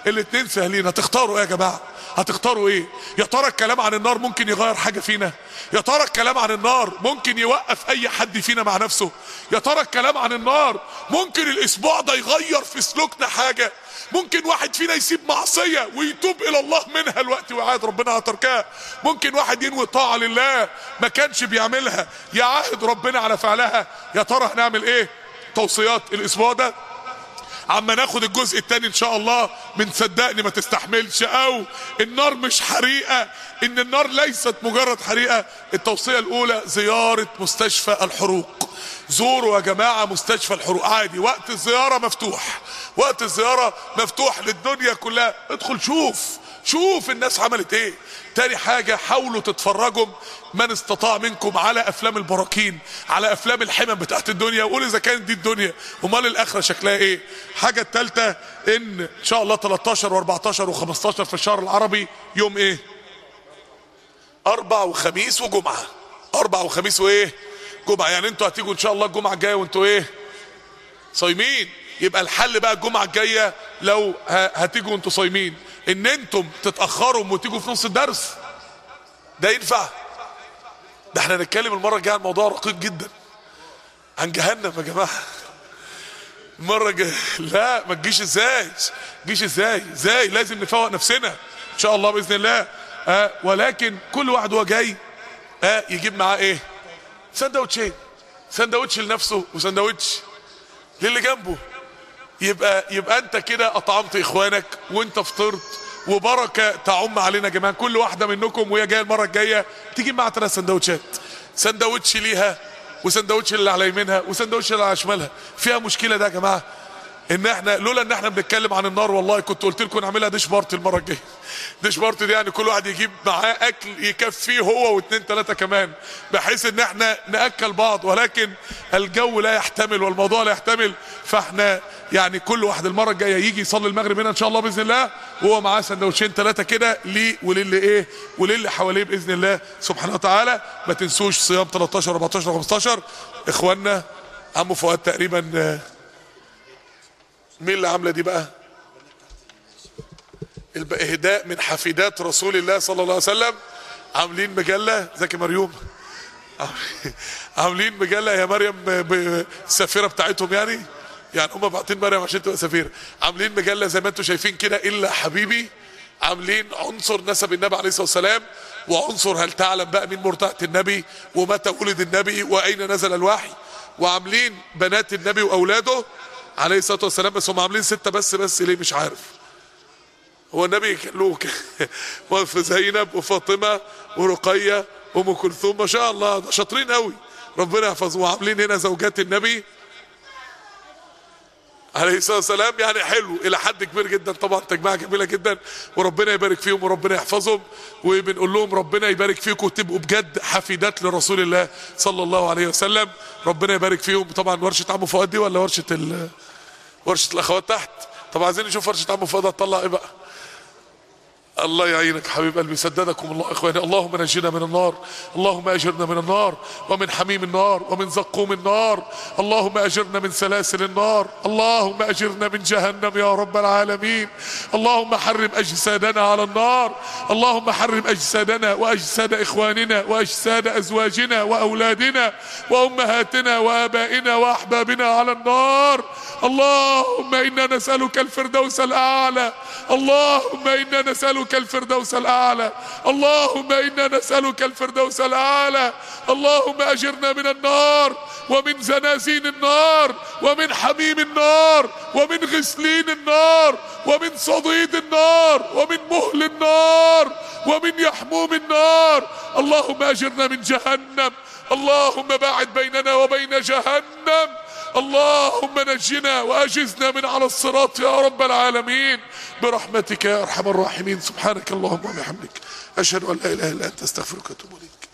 الاتنين سهلين هتختاروا ايه يا جماعه هتختاروا ايه يا ترى الكلام عن النار ممكن يغير حاجه فينا يا ترى الكلام عن النار ممكن يوقف اي حد فينا مع نفسه يا ترى الكلام عن النار ممكن الاسبوع ده يغير في سلوكنا حاجه ممكن واحد فينا يسيب معصيه ويتوب الى الله منها الوقت ويعاهد ربنا على تركها ممكن واحد ينوي طاعه لله ما كانش بيعملها يعاهد ربنا على فعلها يا ترى هنعمل ايه توصيات الاسبوع ده عما ناخد الجزء الثاني ان شاء الله من صدقني ما تستحملش او النار مش حريقه ان النار ليست مجرد حريقه التوصيه الاولى زياره مستشفى الحروق زوروا يا جماعه مستشفى الحروق عادي وقت الزياره مفتوح وقت الزياره مفتوح للدنيا كلها ادخل شوف شوف الناس عملت ايه تاني حاجة حاولوا تتفرجوا من استطاع منكم على افلام البراكين على افلام الحمم بتاعت الدنيا وقول اذا كانت دي الدنيا امال الاخرة شكلها ايه حاجة التالتة ان ان شاء الله 13 و14 و15 في الشهر العربي يوم ايه اربع وخميس وجمعة اربع وخميس وايه جمعة يعني انتوا هتيجوا ان شاء الله الجمعة الجاية وانتوا ايه صايمين يبقى الحل بقى الجمعة الجاية لو هتيجوا انتوا صايمين ان انتم تتأخروا وتيجوا في نص الدرس ده ينفع ده احنا نتكلم المرة الجاية عن موضوع رقيق جدا عن جهنم يا جماعة المرة الجاية لا ما تجيش ازاي تجيش ازاي ازاي لازم نفوق نفسنا ان شاء الله باذن الله آه ولكن كل واحد هو جاي آه يجيب معاه ايه سندوتشين سندوتش لنفسه وسندوتش للي جنبه يبقى يبقى انت كده اطعمت اخوانك وانت فطرت وبركه تعم علينا يا جماعه كل واحده منكم وهي جايه المره الجايه تيجي مع ثلاث سندوتشات سندوتش ليها وسندوتش اللي على يمينها وسندوتش اللي على شمالها فيها مشكله ده يا جماعه ان احنا لولا ان احنا بنتكلم عن النار والله كنت قلت لكم نعملها ديش بارتي المره الجايه ديش بارتي دي يعني كل واحد يجيب معاه اكل يكفيه هو واثنين ثلاثه كمان بحيث ان احنا ناكل بعض ولكن الجو لا يحتمل والموضوع لا يحتمل فاحنا يعني كل واحد المره الجايه يجي يصلي المغرب هنا ان شاء الله باذن الله وهو معاه سندوتشين ثلاثه كده ليه وللي ايه وللي حواليه باذن الله سبحانه وتعالى ما تنسوش صيام 13 14 15 اخواننا عمو فؤاد تقريبا مين اللي عامله دي بقى اهداء من حفيدات رسول الله صلى الله عليه وسلم عاملين مجله زكي مريوم عاملين مجله يا مريم السفيره بتاعتهم يعني يعني هم باعتين مريم عشان تبقى سفيره عاملين مجله زي ما انتم شايفين كده الا حبيبي عاملين عنصر نسب النبي عليه الصلاه والسلام وعنصر هل تعلم بقى مين مرتعه النبي ومتى ولد النبي واين نزل الوحي وعاملين بنات النبي واولاده عليه الصلاه والسلام بس هم عاملين سته بس بس ليه مش عارف هو النبي كان له وقف زينب وفاطمه ورقيه وام كلثوم ما شاء الله ده شاطرين قوي ربنا يحفظهم وعاملين هنا زوجات النبي عليه الصلاه والسلام يعني حلو الى حد كبير جدا طبعا تجميعه جميله جدا وربنا يبارك فيهم وربنا يحفظهم وبنقول لهم ربنا يبارك فيكم وتبقوا بجد حفيدات لرسول الله صلى الله عليه وسلم ربنا يبارك فيهم طبعا ورشه عمو فؤاد دي ولا ورشه ال... ورشه الاخوات تحت طب عايزين نشوف ورشه عمو فؤاد هتطلع ايه بقى الله يعينك حبيب قلبي سددكم الله اخواني اللهم نجنا من النار اللهم اجرنا من النار ومن حميم النار ومن زقوم النار اللهم اجرنا من سلاسل النار اللهم اجرنا من جهنم يا رب العالمين اللهم حرم اجسادنا على النار اللهم حرم اجسادنا واجساد اخواننا واجساد ازواجنا واولادنا وامهاتنا وابائنا واحبابنا على النار اللهم انا نسالك الفردوس الاعلى اللهم انا نسالك الفردوس الاعلى اللهم انا نسالك الفردوس الاعلى اللهم اجرنا من النار ومن زنازين النار ومن حميم النار ومن غسلين النار ومن صديد النار ومن مهل النار ومن يحموم النار اللهم اجرنا من جهنم اللهم باعد بيننا وبين جهنم اللهم نجنا واجزنا من على الصراط يا رب العالمين برحمتك يا ارحم الراحمين سبحانك اللهم وبحمدك اشهد ان لا اله الا انت استغفرك واتوب اليك